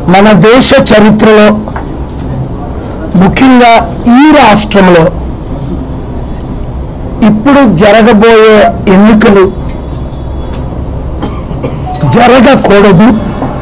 మన దేశ చరిత్రలో ముఖ్యంగా ఈ రాష్ట్రంలో ఇప్పుడు జరగబోయే ఎన్నికలు జరగకూడదు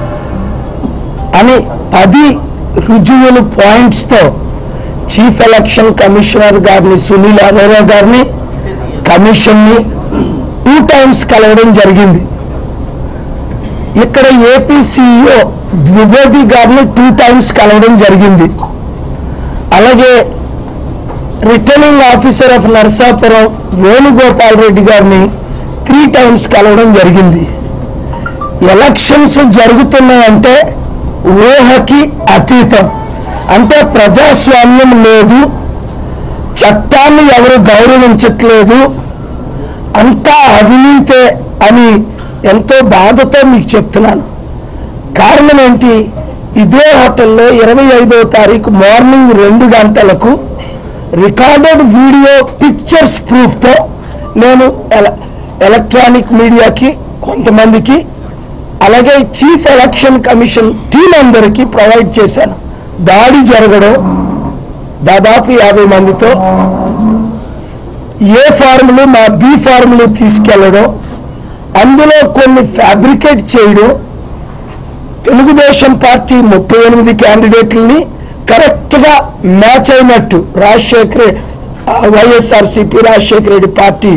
అని పది రుజువులు పాయింట్స్తో చీఫ్ ఎలక్షన్ కమిషనర్ గారిని సునీల్ అరోరా గారిని కమిషన్ని టూ టైమ్స్ కలవడం జరిగింది ఇక్కడ ఏపీ సిఇఓ ద్వివేది గారిని టూ టైమ్స్ కలవడం జరిగింది అలాగే returning officer of Narsapuram Venugopal Reddy గారిని త్రీ టైమ్స్ కలవడం జరిగింది ఎలక్షన్స్ జరుగుతున్నాయంటే ఊహకి అతీతం అంటే ప్రజాస్వామ్యం లేదు చట్టాన్ని ఎవరు గౌరవించట్లేదు అంతా అవినీతే అని ఎంతో బాధతో మీకు చెప్తున్నాను కారణం ఏంటి ఇదే హోటల్లో ఇరవై ఐదవ తారీఖు మార్నింగ్ రెండు గంటలకు రికార్డెడ్ వీడియో పిక్చర్స్ ప్రూఫ్తో నేను ఎల ఎలక్ట్రానిక్ మీడియాకి కొంతమందికి అలాగే చీఫ్ ఎలక్షన్ కమిషన్ టీం అందరికీ ప్రొవైడ్ చేశాను దాడి జరగడం దాదాపు యాభై మందితో ఏ ఫార్ములు మా బి ఫార్ములు తీసుకెళ్ళడం అందులో కొన్ని ఫ్యాబ్రికేట్ చేయడం తెలుగుదేశం పార్టీ ముప్పై ఎనిమిది క్యాండిడేట్లని కరెక్ట్గా మ్యాచ్ అయినట్టు రాజశేఖర వైఎస్ఆర్సిపి రాజశేఖర రెడ్డి పార్టీ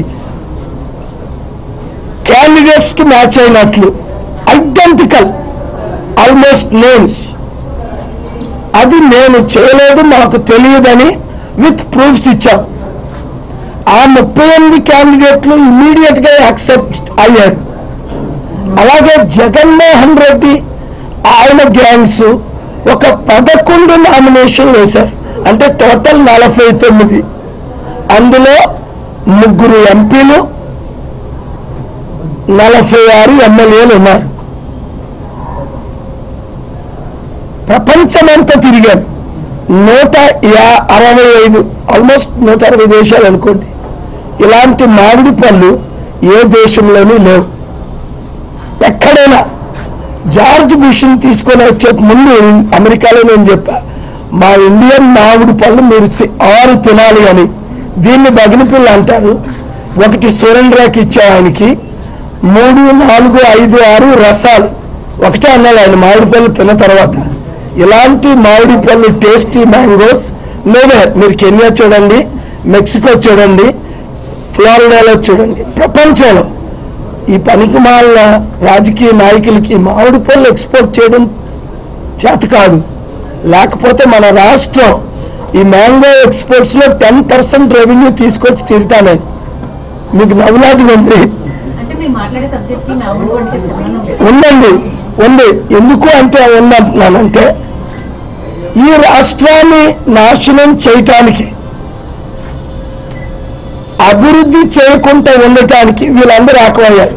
క్యాండిడేట్స్కి మ్యాచ్ అయినట్లు ఐడెంటికల్ ఆల్మోస్ట్ నేమ్స్ అది నేను చేయలేదు మాకు తెలియదని విత్ ప్రూఫ్స్ ఇచ్చాం ఆ ముప్పై ఎనిమిది క్యాండిడేట్లు ఇమీడియట్ గా యాక్సెప్ట్ అయ్యారు అలాగే జగన్మోహన్ రెడ్డి ఆయన గ్యాంగ్స్ ఒక పదకొండు నామినేషన్లు వేశారు అంటే టోటల్ నలభై తొమ్మిది అందులో ముగ్గురు ఎంపీలు నలభై ఆరు ఎమ్మెల్యేలు ఉన్నారు ప్రపంచమంతా తిరిగాను నూట యా అరవై ఐదు ఆల్మోస్ట్ నూట అరవై దేశాలు అనుకోండి ఇలాంటి మామిడి పళ్ళు ఏ దేశంలోనూ లేవు ఎక్కడైనా జార్జ్ బుష్ని తీసుకొని వచ్చే ముందు అమెరికాలో నేను చెప్పా మా ఇండియన్ మామిడి పళ్ళు మీరు సి- ఆరు తినాలి అని దీన్ని బగినపిల్ల అంటారు ఒకటి సురేంద్రకి ఇచ్చా ఆయనకి మూడు నాలుగు ఐదు ఆరు రసాలు ఒకటే అన్నాడు ఆయన మామిడి పళ్ళు తిన్న తర్వాత ఇలాంటి మామిడి పళ్ళు టేస్టీ మ్యాంగోస్ లేవే మీరు కెన్యా చూడండి మెక్సికో చూడండి ఫ్లోరిడాలో చూడండి ప్రపంచంలో ఈ పనికిమాలిన రాజకీయ నాయకులకి మామిడి పళ్ళు ఎక్స్పోర్ట్ చేయడం చేత కాదు లేకపోతే మన రాష్ట్రం ఈ మ్యాంగో ఎక్స్పోర్ట్స్లో టెన్ పర్సెంట్ రెవెన్యూ తీసుకొచ్చి తీరుతానని మీకు నవ్వులాటగా ఉంది అంటే మీరు మాట్లాడే సబ్జెక్ట్ కి నా ఊరికి సంబంధం లేదు ఉందండి ఉంది ఎందుకు అంటే ఉందంటున్నానంటే ఈ రాష్ట్రాన్ని నాశనం చేయటానికి అభివృద్ధి చేయకుండా ఉండటానికి వీళ్ళందరూ ఆకమయ్యారు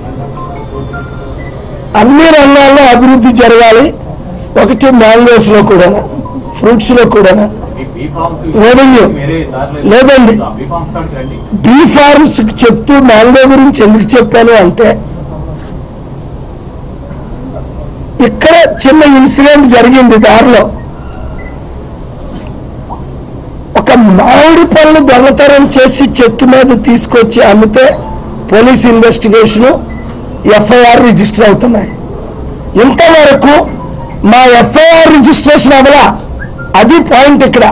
అన్ని రంగాల్లో అభివృద్ధి జరగాలి ఒకటి మ్యాంగోస్లో కూడా ఫ్రూట్స్లో కూడా Revenue. లేదండి. బీ ఫార్మ్స్ చెప్తూ మ్యాంగో గురించి ఎందుకు చెప్పాను అంటే ఇక్కడ చిన్న ఇన్సిడెంట్ జరిగింది దారిలో ఒక మామిడి పళ్ళు దొంగతనం చేసి చెట్టు మీద తీసుకొచ్చి అమ్మితే పోలీస్ ఇన్వెస్టిగేషను ఎఫ్ఐఆర్ రిజిస్టర్ అవుతున్నాయి ఇంతవరకు మా ఎఫ్ఐఆర్ రిజిస్ట్రేషన్ అవ్వలా అది పాయింట్ ఇక్కడ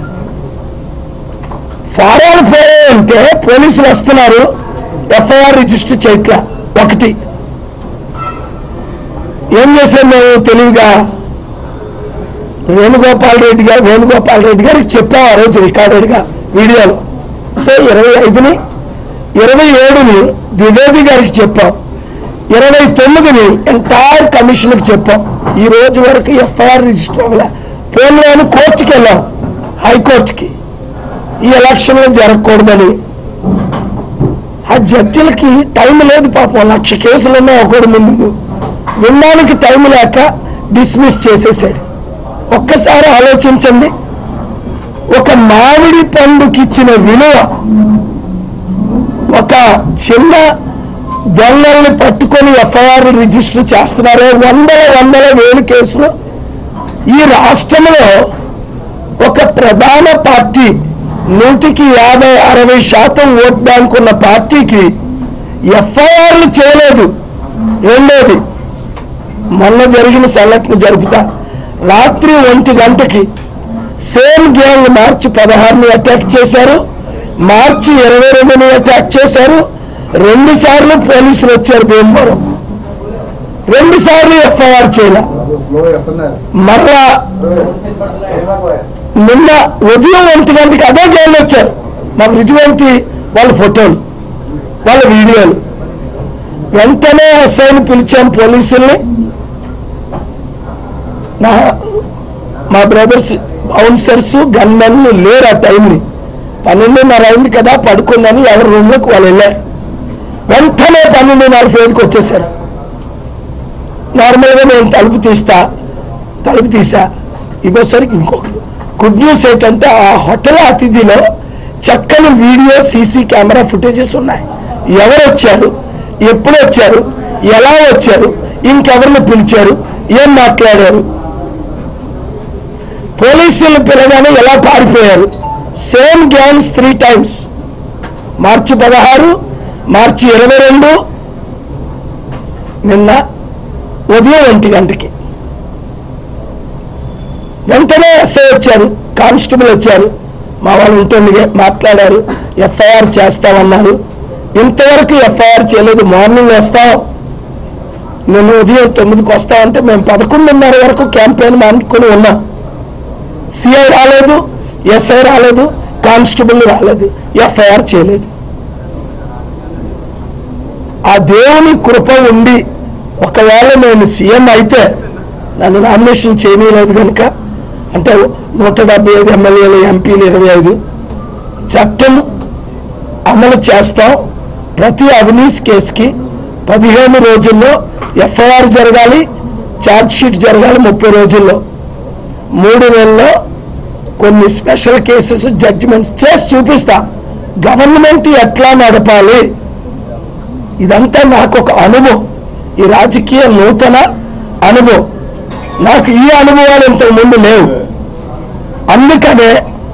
ఫారాలు పోయాయంటే పోలీసులు వస్తున్నారు ఎఫ్ఐఆర్ రిజిస్టర్ చేయట్లా ఒకటి ఏం చేశాం మేము తెలివిగా వేణుగోపాల్ రెడ్డి గారు వేణుగోపాల్ రెడ్డి గారికి చెప్పాం ఆ రోజు రికార్డెడ్గా వీడియోలో సో ఇరవై ఐదుని ఇరవై ఏడుని ద్వివేది గారికి చెప్పాం ఇరవై తొమ్మిదిని ఎంటైర్ కమిషన్కి చెప్పాం ఈ రోజు వరకు ఎఫ్ఐఆర్ రిజిస్టర్ అవ్వలే పోన్లోని కోర్టుకి వెళ్ళాం హైకోర్టుకి ఈ ఎలక్షన్లో జరగకూడదని ఆ జడ్జిలకి టైం లేదు పాపం లక్ష కేసులు ఉన్నాయి ఒకటి ముందు వినడానికి టైం లేక డిస్మిస్ చేసేసాడు ఒక్కసారి ఆలోచించండి ఒక మామిడి పండుకి ఇచ్చిన విలువ ఒక చిన్న దొంగల్ని పట్టుకొని ఎఫ్ఐఆర్ రిజిస్టర్ చేస్తున్నారు వందల వందల వేలు కేసులు ఈ రాష్ట్రంలో ఒక ప్రధాన పార్టీ నూటికి యాభై అరవై శాతం ఓట్ బ్యాంక్ ఉన్న పార్టీకి ఎఫ్ఐఆర్లు చేయలేదు రెండోది మొన్న జరిగిన సంఘటన జరుపుతా రాత్రి ఒంటి గంటకి సేమ్ గ్యాంగ్ మార్చి పదహారుని అటాక్ చేశారు మార్చి ఇరవై రెండుని అటాక్ చేశారు రెండు సార్లు పోలీసులు వచ్చారు భీమవరం రెండు సార్లు ఎఫ్ఐఆర్ చేయాల మరలా నిన్న ఉదయం ఒంటి గంటకి అదే గ్యాంగ్ వచ్చారు మాకు రుజువంటి వాళ్ళ ఫోటోలు వాళ్ళ వీడియోలు వెంటనే ఎస్ఐని పిలిచాం పోలీసుల్ని నా మా బ్రదర్స్ బౌన్సర్స్ గన్మెన్లు లేరు ఆ టైంని పన్నెండున్నర అయింది కదా పడుకుందని ఎవరి రూమ్లోకి వాళ్ళు వెళ్ళారు వెంటనే పన్నెండు నలభై ఐదుకి వచ్చేసారు నార్మల్గా నేను తలుపు తీస్తా తలుపు తీసా ఇవ్వసరికి ఇంకొక గుడ్ న్యూస్ ఏంటంటే ఆ హోటల్ అతిథిలో చక్కని వీడియో సీసీ కెమెరా ఫుటేజెస్ ఉన్నాయి ఎవరు వచ్చారు ఎప్పుడు వచ్చారు ఎలా వచ్చారు ఇంకెవరిని పిలిచారు ఏం మాట్లాడారు పోలీసులు పిలగానే ఎలా పారిపోయారు సేమ్ గ్యాంగ్స్ త్రీ టైమ్స్ మార్చి పదహారు మార్చి ఇరవై రెండు నిన్న ఉదయం ఒంటి గంటకి వెంటనే ఎస్ఐ వచ్చారు కానిస్టేబుల్ వచ్చారు మా వాళ్ళు ఉంటుంది మాట్లాడారు ఎఫ్ఐఆర్ చేస్తామన్నారు ఇంతవరకు ఎఫ్ఐఆర్ చేయలేదు మార్నింగ్ వస్తాం నిన్న ఉదయం తొమ్మిదికి వస్తామంటే మేము పదకొండున్నర వరకు క్యాంపెయిన్ అనుకుని ఉన్నాం సిఐ రాలేదు ఎస్ఐ రాలేదు కానిస్టేబుల్ రాలేదు ఎఫ్ఐఆర్ చేయలేదు ఆ దేవుని కృప ఉండి ఒకవేళ నేను సీఎం అయితే నన్ను నామినేషన్ చేయనీయలేదు కనుక అంటే నూట డెబ్బై ఐదు ఎమ్మెల్యేలు ఎంపీలు ఇరవై ఐదు చట్టం అమలు చేస్తాం ప్రతి అవినీతి కేసుకి పదిహేను రోజుల్లో ఎఫ్ఐఆర్ జరగాలి ఛార్జ్ షీట్ జరగాలి ముప్పై రోజుల్లో మూడు నెలల్లో కొన్ని స్పెషల్ కేసెస్ జడ్జిమెంట్స్ చేసి చూపిస్తా గవర్నమెంట్ ఎట్లా నడపాలి ఇదంతా నాకు ఒక అనుభవం ఈ రాజకీయ నూతన అనుభవం నాకు ఈ అనుభవాలు ఇంతకు ముందు లేవు అందుకనే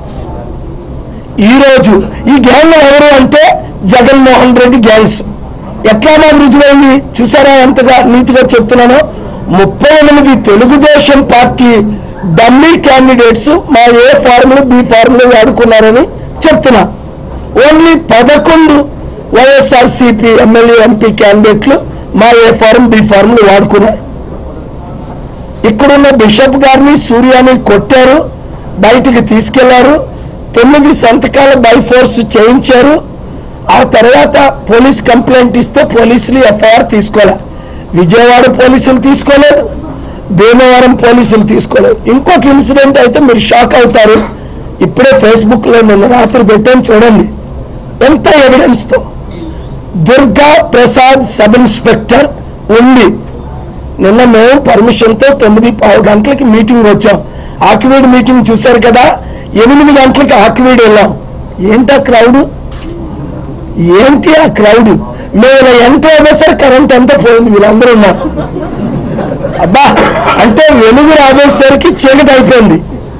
ఈరోజు ఈ గ్యాంగ్లు ఎవరు అంటే జగన్మోహన్ రెడ్డి గ్యాంగ్స్ ఎట్లా నాకు రుజువైంది చూసారా ఎంతగా నీతిగా చెప్తున్నానో ముప్పై ఎనిమిది తెలుగుదేశం పార్టీ డమ్మీ క్యాండిడేట్స్ మా ఏ ఫార్ములు బి ఫార్ములు వాడుకున్నారని చెప్తున్నా ఓన్లీ పదకొండు వైఎస్ఆర్సిపి ఎమ్మెల్యే ఎంపీ క్యాండిడేట్లు మా ఏ ఫారం బి ఫార్ములు వాడుకున్నారు ఇక్కడున్న బిషప్ గారిని సూర్యాని కొట్టారు బయటికి తీసుకెళ్లారు తొమ్మిది సంతకాలు బై ఫోర్స్ చేయించారు ఆ తర్వాత పోలీస్ కంప్లైంట్ ఇస్తే పోలీసులు ఎఫ్ఐఆర్ తీసుకోలే విజయవాడ పోలీసులు తీసుకోలేదు భీమవరం పోలీసులు తీసుకోలేదు ఇంకొక ఇన్సిడెంట్ అయితే మీరు షాక్ అవుతారు ఇప్పుడే ఫేస్బుక్లో నిన్న రాత్రి పెట్టాను చూడండి ఎంత ఎవిడెన్స్తో దుర్గా ప్రసాద్ సబ్ ఇన్స్పెక్టర్ ఉంది నిన్న మేము పర్మిషన్తో తొమ్మిది పావు గంటలకి మీటింగ్ వచ్చాం ఆకివీడు మీటింగ్ చూశారు కదా ఎనిమిది గంటలకి ఆకివీడు వెళ్ళాం ఏంటా క్రౌడ్ ఏంటి ఆ క్రౌడ్ మేము ఇలా ఎంటర్ అయ్యేసరికి కరెంట్ అంతా పోయింది వీళ్ళందరూ ఉన్నారు అబ్బా అంటే వెలుగు రాబోయేసరికి చీకటి అయిపోయింది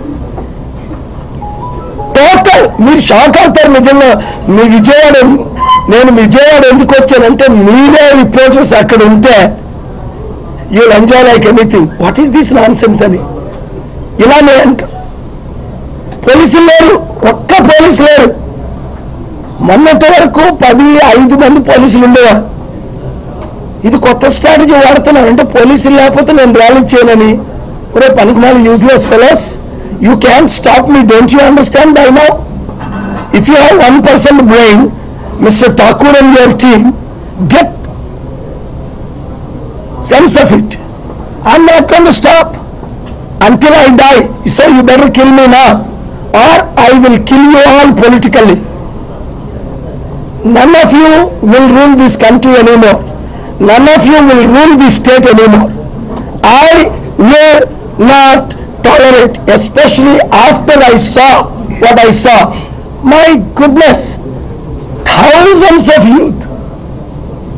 టోటల్ మీరు షాక్ అవుతారు నిజంగా మీ విజయవాడ నేను విజయవాడ ఎందుకు వచ్చానంటే మీరే రిపోర్టర్స్ అక్కడ ఉంటే you enjoy like anything what is this nonsense అని ఇలా నేను అంట పోలీసులు లేరు ఒక్క పోలీసు లేరు మొన్నటి వరకు పది ఐదు మంది పోలీసులు ఉండేవారు ఇది కొత్త స్ట్రాటజీ వాడుతున్నారు అంటే పోలీసులు లేకపోతే నేను ర్యాలీ చేయనని ఒరే పనికిమాలి useless fellows you can stop me don't you understand by now if you have one percent brain mister Thakur and your team get sense of it. I'm not going to stop until I die. So you better kill me now, or I will kill you all politically. None of you will rule this country anymore. None of you will rule this state anymore. I will not tolerate, especially after I saw what I saw. My goodness, thousands of youth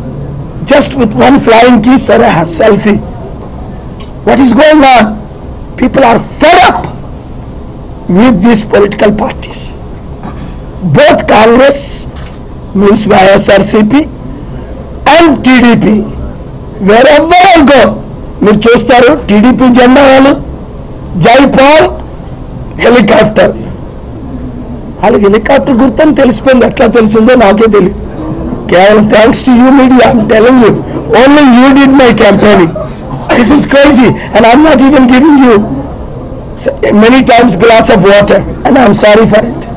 just with one flying kiss or a selfie. What is going on? People are fed up with these political parties both Congress means YSRCP and TDP wherever go మీరు చూస్తారు TDP జెండా వాళ్ళు Jaipal helicopter వాళ్ళకి helicopter గుర్తని తెలిసిపోయింది ఎట్లా తెలిసిందో నాకే తెలియదు కేవలం thanks to you media I'm telling you only you did my campaigning this is crazy and I'm not even giving you many times glass of water and I'm sorry for it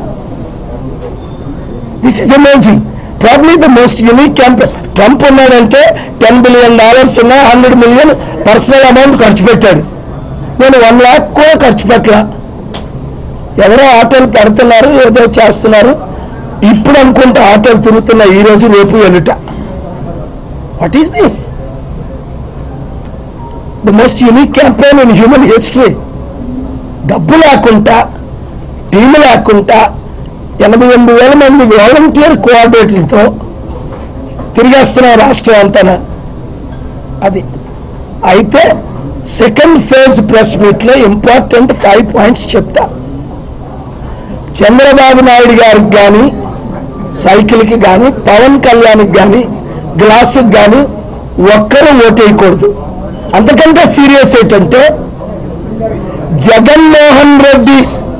this is amazing probably the most unique campaign Trump ఉన్నాడంటే ten billion dollars ఉన్న hundred million personal amount ఖర్చు పెట్టాడు నేను one lakh కూడా ఖర్చు పెట్టలా ఎవరో ఆటోలు పెడుతున్నారు ఏదో చేస్తున్నారు ఇప్పుడు అనుకుంటే ఆటోలు తిరుగుతున్న ఈ రోజు రేపు ఎలుట what is this the most unique campaign in human history డబ్బు లేకుండా టీము లేకుండా ఎనభై ఎనిమిది వేల మంది వాలంటీర్ కోఆర్డినేటర్లతో తిరిగేస్తున్నాం రాష్ట్రం అంతా అది అయితే సెకండ్ ఫేజ్ ప్రెస్ మీట్లో ఇంపార్టెంట్ ఫైవ్ పాయింట్స్ చెప్తా చంద్రబాబు నాయుడు గారికి కానీ సైకిల్కి కానీ పవన్ కళ్యాణ్కి కానీ గ్లాసుకి కానీ ఒక్కరూ ఓటేయకూడదు అంతకంటే సీరియస్ ఏంటంటే జగన్మోహన్ రెడ్డి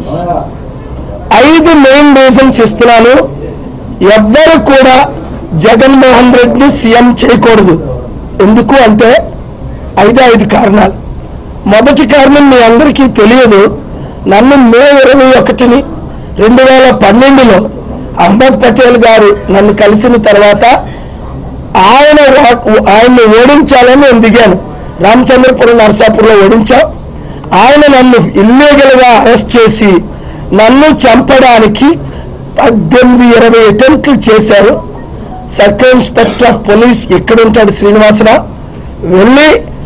ఐదు మెయిన్ రీజన్స్ ఇస్తున్నాను ఎవ్వరు కూడా జగన్మోహన్ రెడ్డిని సీఎం చేయకూడదు ఎందుకు అంటే ఐదు ఐదు కారణాలు మొదటి కారణం మీ అందరికీ తెలియదు నన్ను మే ఇరవై ఒకటిని రెండు వేల పన్నెండులో అహ్మద్ పటేల్ గారు నన్ను కలిసిన తర్వాత ఆయన వా- ఆయన్ని ఓడించాలని నేను దిగాను రామచంద్రపురం నర్సాపూర్లో ఓడించాం ఆయన నన్ను ఇల్లీగల్గా అరెస్ట్ చేసి నన్ను చంపడానికి పద్దెనిమిది ఇరవై అటెంప్ట్లు చేశారు సర్కిల్ ఇన్స్పెక్టర్ ఆఫ్ పోలీస్ ఎక్కడ ఉంటాడు శ్రీనివాసరావు వెళ్ళి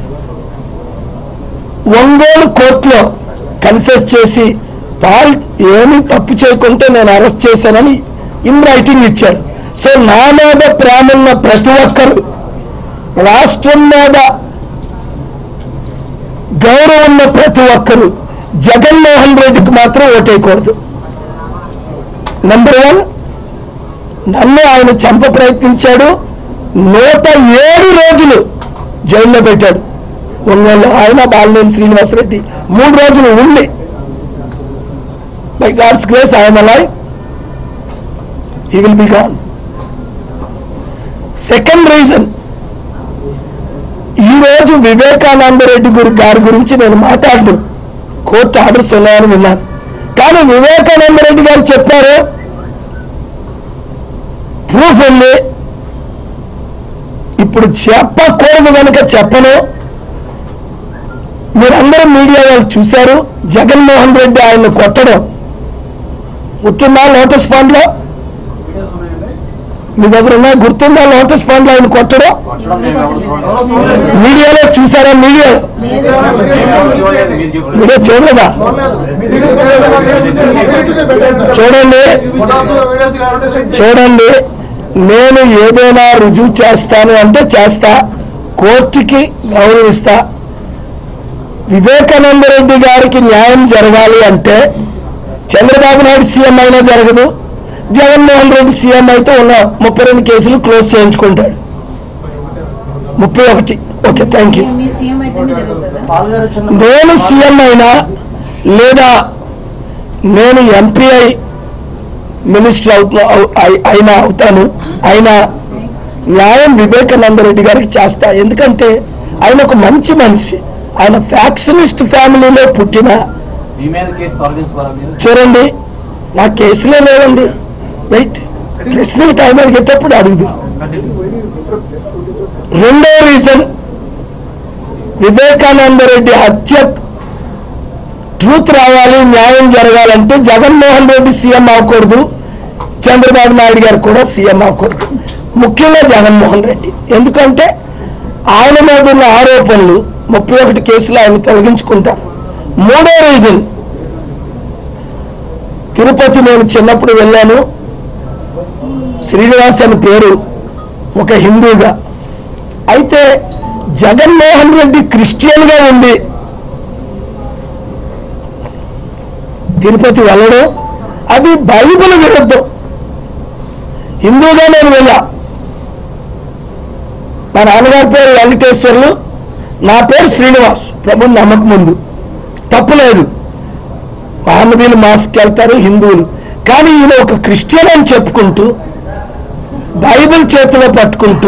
ఒంగోలు కోర్టులో కన్ఫెస్ చేసి పాల్ ఏమీ తప్పు చేయకుంటే నేను అరెస్ట్ చేశానని ఇన్ రైటింగ్ ఇచ్చాడు సో నా మీద ప్రేమ ఉన్న ప్రతి ఒక్కరు రాష్ట్రం మీద గౌరవం ఉన్న ప్రతి ఒక్కరు జగన్మోహన్ రెడ్డికి మాత్రం ఓటేయకూడదు నెంబర్ వన్ నన్ను ఆయన చంప ప్రయత్నించాడు నూట ఏడు రోజులు జైల్లో పెట్టాడు ఒంగోలు ఆయన బాలినేని శ్రీనివాసరెడ్డి మూడు రోజులు ఉండి బై గాడ్స్ గ్రేస్ ఆయన life he will be gone second reason ఈరోజు వివేకానంద రెడ్డి గురి గారి గురించి నేను మాట్లాడను కోర్టు ఆర్డర్స్ ఉన్నాయని విన్నాను కానీ వివేకానంద రెడ్డి గారు చెప్పారు ప్రూఫ్ ఉంది ఇప్పుడు చెప్పకూడదు కనుక చెప్పను మీరందరూ మీడియా వాళ్ళు చూశారు జగన్మోహన్ రెడ్డి ఆయన్ని కొట్టడం గుర్తుందా లోటస్ పాండ్లో మీ దగ్గర ఉన్నా గుర్తుందా లోటస్ పాండ్లో ఆయన కొట్టడం మీడియాలో చూసారా మీడియాలో మీడియా చూడలేదా చూడండి చూడండి నేను ఏదైనా రుజువు చేస్తాను అంటే చేస్తా కోర్టుకి గౌరవిస్తా వివేకానంద రెడ్డి గారికి న్యాయం జరగాలి అంటే చంద్రబాబు నాయుడు సీఎం అయినా జరగదు జగన్మోహన్ రెడ్డి సీఎం అయితే ఉన్న ముప్పై రెండు కేసులు క్లోజ్ చేయించుకుంటాడు ముప్పై ఒకటి ఓకే థ్యాంక్ యూ మీ సీఎం అయితేనే జరుగుతుందా నేను సీఎం అయినా లేదా నేను ఎంపీ అయి మినిస్టర్ అవుతున్నా అవు- అయి- అయినా అవుతాను అయినా న్యాయం వివేకానంద రెడ్డి గారికి చేస్తా ఎందుకంటే ఆయన ఒక మంచి మనిషి ఆయన ఫ్యాక్షనిస్ట్ ఫ్యామిలీలో పుట్టిన మీ మీద కేసు తొలగించుకోవాలి మీరు చూడండి నా కేసులే లేవండి రైట్ ప్రశ్నకి టైం అడిగేటప్పుడు అడుగుదు రెండో రీజన్ వివేకానంద రెడ్డి హత్య ట్రూత్ రావాలి న్యాయం జరగాలంటే జగన్మోహన్ రెడ్డి సీఎం అవ్వకూడదు చంద్రబాబు నాయుడు గారు కూడా సీఎం అవ్వకూడదు ముఖ్యంగా జగన్మోహన్ రెడ్డి ఎందుకంటే ఆయన మీద ఉన్న ఆరోపణలు ముప్పై ఒకటి కేసులు ఆయన తొలగించుకుంటారు మూడో రీజన్ తిరుపతి నేను చిన్నప్పుడు వెళ్ళాను శ్రీనివాస్ అని పేరు ఒక హిందూగా అయితే జగన్మోహన్ రెడ్డి క్రిస్టియన్గా ఉండి తిరుపతి వెళ్ళడం అది బైబిల్ విరుద్ధం హిందూగా నేను వెళ్ళా మా నాన్నగారి పేరు వెంకటేశ్వర్లు నా పేరు శ్రీనివాస్ ప్రభు నమ్మకం ముందు తప్పు లేదు మహమ్మదీలు మాస్కి వెళ్తారు హిందువులు కానీ ఈయన ఒక క్రిస్టియన్ అని చెప్పుకుంటూ బైబిల్ చేతిలో పట్టుకుంటూ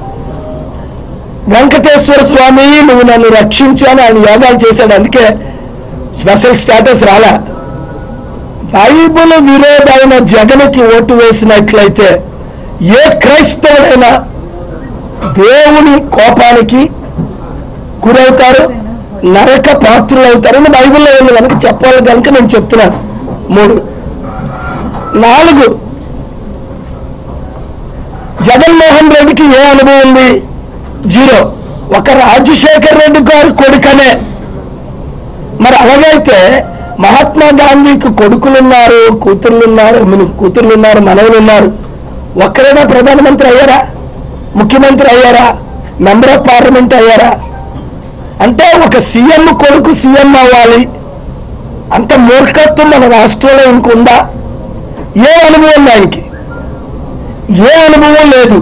వెంకటేశ్వర స్వామి నువ్వు నన్ను రక్షించు అని ఆయన యోగాలు చేశాడు అందుకే స్పెషల్ స్టేటస్ రాలా బైబిల్ విరోధైన జగన్కి ఓటు వేసినట్లయితే ఏ క్రైస్తవుడైనా దేవుని కోపానికి గురవుతారు నరక పాత్రులు అవుతారని బైబిల్లో ఉంది కనుక చెప్పాలి కనుక నేను చెప్తున్నాను మూడు నాలుగు జగన్మోహన్ రెడ్డికి ఏ అనుభవం ఉంది జీరో ఒక రాజశేఖర్ రెడ్డి గారి కొడుకనే మరి అలాగైతే మహాత్మా గాంధీకి కొడుకులున్నారు కూతుర్లున్నారు మన కూతుర్లున్నారు మనవలు ఉన్నారు ఒక్కరైనా ప్రధానమంత్రి అయ్యారా ముఖ్యమంత్రి అయ్యారా మెంబర్ ఆఫ్ పార్లమెంట్ అయ్యారా అంటే ఒక సీఎం కొడుకు సీఎం అవ్వాలి అంత మూర్ఖత్వం మన రాష్ట్రంలో ఇంకుందా ఏ అనుభవం ఉంది ఆయనకి ఏ అనుభవం లేదు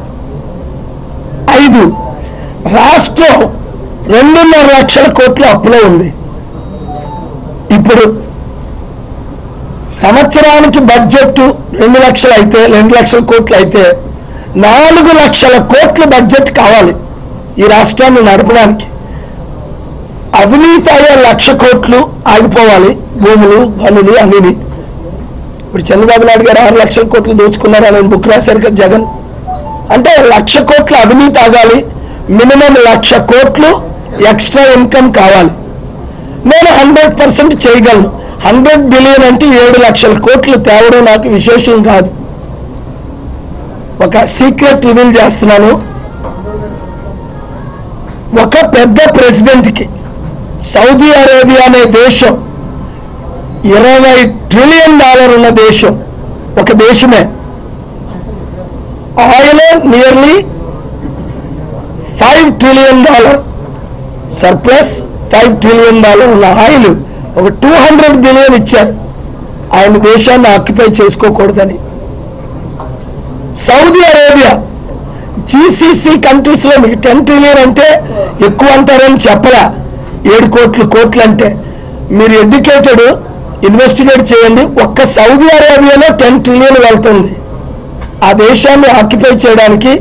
ఐదు రాష్ట్రం రెండున్నర లక్షల కోట్ల అప్పులో ఉంది ఇప్పుడు సంవత్సరానికి బడ్జెట్ రెండు లక్షలు అయితే రెండు లక్షల కోట్లు అయితే నాలుగు లక్షల కోట్ల బడ్జెట్ కావాలి ఈ రాష్ట్రాన్ని నడపడానికి అవినీతి అయ్యే లక్ష కోట్లు ఆగిపోవాలి భూములు గనులు అన్నిని ఇప్పుడు చంద్రబాబు నాయుడు గారు ఆరు లక్షల కోట్లు దోచుకున్నారు అని బుక్ రాశారు కదా జగన్ అంటే లక్ష కోట్లు అవినీతి ఆగాలి మినిమం లక్ష కోట్లు ఎక్స్ట్రా ఇన్కమ్ కావాలి నేను హండ్రెడ్ పర్సెంట్ చేయగలను హండ్రెడ్ బిలియన్ అంటే ఏడు లక్షల కోట్లు తేవడం నాకు విశేషం కాదు ఒక సీక్రెట్ రివీల్ చేస్తున్నాను ఒక పెద్ద ప్రెసిడెంట్కి సౌదీ అరేబియా అనే దేశం ఇరవై ట్రిలియన్ డాలర్ ఉన్న దేశం ఒక దేశమే oil nearly five trillion dollar surplus five trillion dollar ఉన్న ఆయిల్ ఒక టూ హండ్రెడ్ బిలియన్ ఇచ్చారు ఆయన దేశాన్ని ఆక్యుపై చేసుకోకూడదని సౌదీ అరేబియా జీసీసీ కంట్రీస్లో మీకు టెన్ ట్రిలియన్ అంటే ఎక్కువ అంటారని చెప్పలా ఏడు కోట్లు కోట్లు అంటే మీరు ఎడ్యుకేటెడ్ ఇన్వెస్టిగేట్ చేయండి ఒక్క సౌదీ అరేబియాలో టెన్ ట్రిలియన్ వెళ్తుంది ఆ దేశాన్ని ఆక్యుపై చేయడానికి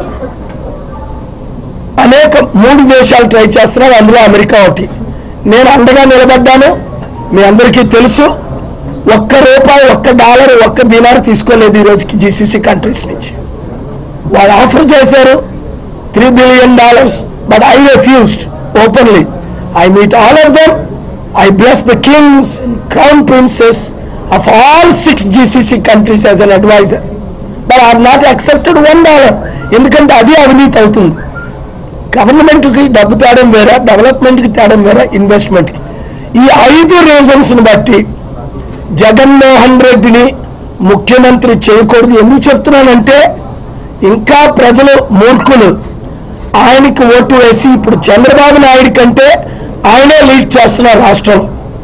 అనేక మూడు దేశాలు ట్రై చేస్తున్నారు అందులో అమెరికా ఒకటి నేను అండగా నిలబడ్డాను మీ అందరికీ తెలుసు ఒక్క రూపాయి ఒక్క డాలర్ ఒక్క దినారు తీసుకోలేదు ఈ రోజుకి జీసీసీ కంట్రీస్ నుంచి వాళ్ళు ఆఫర్ చేశారు three billion dollars but I refused openly I meet all of them I bless the kings crown princes of all six GCC countries as an advisor but are not accepted one dollar ఎందుకంటే అది అవినీతి అవుతుంది గవర్నమెంట్కి డబ్బు తేడం వేరే డెవలప్మెంట్కి తేడం వేరే ఇన్వెస్ట్మెంట్కి ఈ ఐదు రీజన్స్ని బట్టి జగన్మోహన్ రెడ్డిని ముఖ్యమంత్రి చేయకూడదు ఎందుకు చెప్తున్నానంటే ఇంకా ప్రజలు మూర్ఖులు ఆయనకి ఓటు వేసి ఇప్పుడు చంద్రబాబు నాయుడు కంటే ఆయనే లీడ్ చేస్తున్నారు రాష్ట్రంలో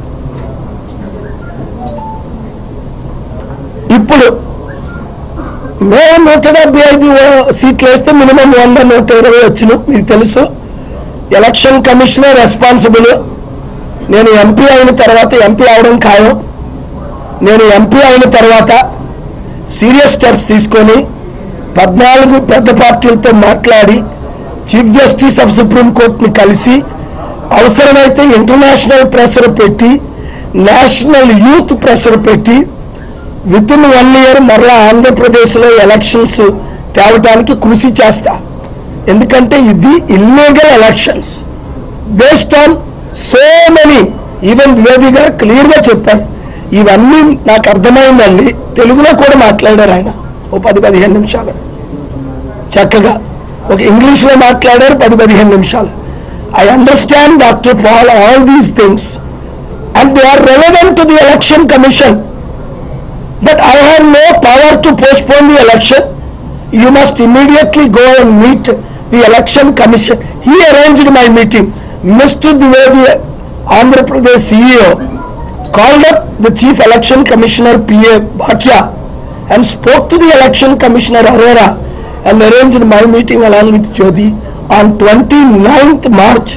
ఇప్పుడు మేము నూట డెబ్బై ఐదు సీట్లు వేస్తే మినిమం వంద నూట ఇరవై వచ్చిన మీకు తెలుసు ఎలక్షన్ కమిషనే రెస్పాన్సిబుల్ నేను ఎంపీ అయిన తర్వాత ఎంపీ అవడం ఖాయం నేను ఎంపీ అయిన తర్వాత సీరియస్ స్టెప్స్ తీసుకొని పద్నాలుగు పెద్ద పార్టీలతో మాట్లాడి చీఫ్ జస్టిస్ ఆఫ్ సుప్రీం కోర్టుని కలిసి అవసరమైతే ఇంటర్నేషనల్ ప్రెషర్ పెట్టి నేషనల్ యూత్ ప్రెషర్ పెట్టి విత్ ఇన్ వన్ ఇయర్ మరలా ఆంధ్రప్రదేశ్లో ఎలక్షన్స్ తేవటానికి కృషి చేస్తా ఎందుకంటే ఇది illegal elections based on so many even Dwivedi గారు క్లియర్గా చెప్పారు ఇవన్నీ నాకు అర్థమైందండి తెలుగులో కూడా మాట్లాడారు ఆయన ఓ పది పదిహేను నిమిషాలు చక్కగా ఒక ఇంగ్లీష్లో మాట్లాడారు పది పదిహేను నిమిషాలు I understand doctor Paul all these things and they are relevant to the election commission But I have no power to postpone the election. You must immediately go and meet the election commission. He arranged my meeting. Mr. Dwivedi, Andhra Pradesh CEO, called up the chief election commissioner P.A. Bhatia and spoke to the election commissioner Arora and arranged my meeting along with Jyoti on 29th March.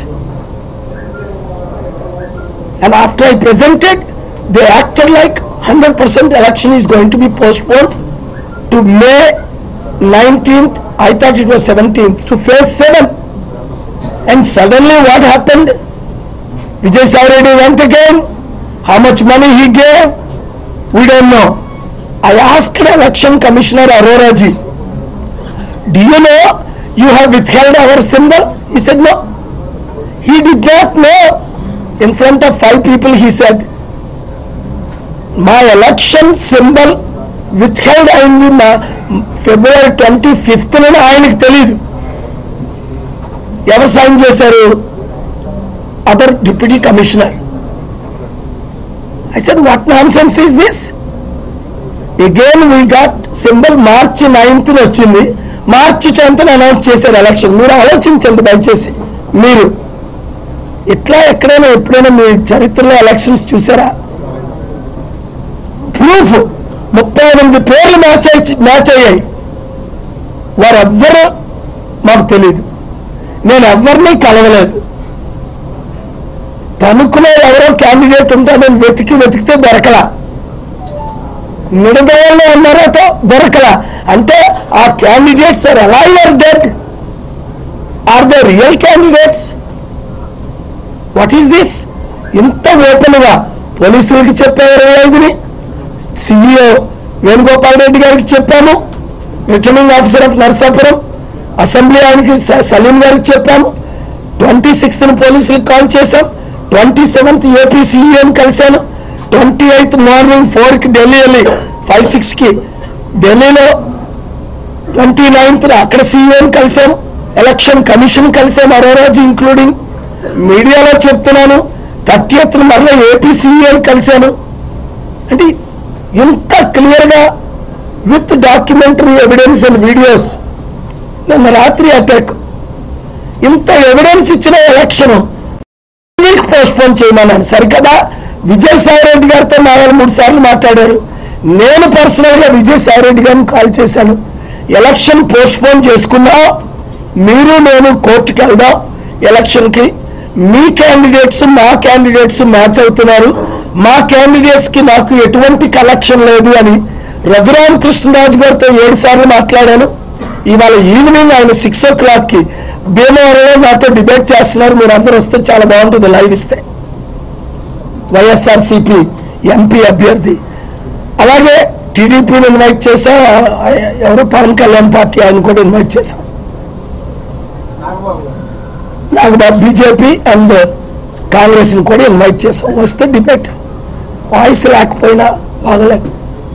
And after I presented, they acted like 100% election is going to be postponed to May 19th, I thought it was 17th, to phase 7. And suddenly what happened? Vijay Sauredi went again. How much money he gave? We don't know. I asked election commissioner Arora ji, do you know you have withheld our symbol? He said no. He did not know. In front of five people he said, my election symbol withheld అయింది మా ఫిబ్రవరి twenty fifth ఆయనకు తెలియదు ఎవరు sign చేశారు other deputy commissioner I said what nonsense is this again we got symbol మార్చి ninth వచ్చింది మార్చి tenth announce చేశారు ఎలక్షన్ మీరు ఆలోచించండి దయచేసి మీరు ఇట్లా ఎక్కడైనా ఎప్పుడైనా మీ చరిత్రలో ఎలక్షన్స్ చూసారా ప్రూఫ్ ముప్పై ఎనిమిది పేర్లు మ్యాచ్ అయ్యి మ్యాచ్ అయ్యాయి వారెవ్వరూ మాకు తెలియదు నేను ఎవరిని కలవలేదు తణుకులో ఎవరో క్యాండిడేట్ ఉంటాడని వెతికి వెతికితే దొరకలా నిడదవల్లో ఉన్నారో దొరకలా అంటే ఆ candidates are alive or dead or the real candidates what is this ఇంత ఓపెన్గా పోలీసులకి చెప్పారు ఇరవై ఐదుని సిఇఓ వేణుగోపాల్ రెడ్డి గారికి చెప్పాము returning officer of Narsapuram assembly ఆయనకి స- సలీం గారికి చెప్పాము ట్వంటీ సిక్స్త్ పోలీసులకు కాల్ చేశాం ట్వంటీ సెవెంత్ ఏపీ సిఇఓని కలిశాను ట్వంటీ ఎయిత్ మార్నింగ్ ఫోర్కి ఢిల్లీ వెళ్ళి ఫైవ్ సిక్స్కి ఢిల్లీలో ట్వంటీ నైన్త్ అక్కడ సీఎం కలిసాం ఎలక్షన్ కమిషన్ కలిసాం మరో రోజు ఇంక్లూడింగ్ మీడియాలో చెప్తున్నాను థర్టీ ఎయిత్ మరలా ఏపీ సీఎం కలిశాను అంటే ఇంత క్లియర్గా with documentary evidence and videos నిన్న రాత్రి అటాక్ ఇంత ఎవిడెన్స్ ఇచ్చిన ఎలక్షన్ వీక్ పోస్ట్పోన్ చేయమన్నాను సరికదా విజయసాయి రెడ్డి గారితో మా వాళ్ళు మూడు సార్లు మాట్లాడారు నేను పర్సనల్గా విజయసాయి రెడ్డి గారిని కాల్ చేశాను ఎలక్షన్ పోస్ట్పోన్ చేసుకున్నాం మీరు నేను కోర్టుకి వెళ్దాం ఎలక్షన్కి మీ క్యాండిడేట్స్ మా క్యాండిడేట్స్ మ్యాచ్ అవుతున్నారు మా క్యాండిడేట్స్కి నాకు ఎటువంటి కలెక్షన్ లేదు అని రఘురామ కృష్ణరాజు గారితో ఏడు సార్లు మాట్లాడాను ఇవాళ ఈవినింగ్ ఆయన సిక్స్ ఓ క్లాక్కి భీమవరంలో నాతో డిబేట్ చేస్తున్నారు మీరు అందరూ వస్తే చాలా బాగుంటుంది లైవ్ ఇస్తే వైఎస్ఆర్సిపి ఎంపీ అభ్యర్థి అలాగే టీడీపీని ఇన్వైట్ చేసాం ఆ- ఎవరు పవన్ కళ్యాణ్ పార్టీ ఆయన కూడా ఇన్వైట్ చేసాం నాకు బీజేపీ అండ్ కాంగ్రెస్ని కూడా ఇన్వైట్ చేసాం వస్తే డిబేట్ వాయిస్ లేకపోయినా బాగలేదు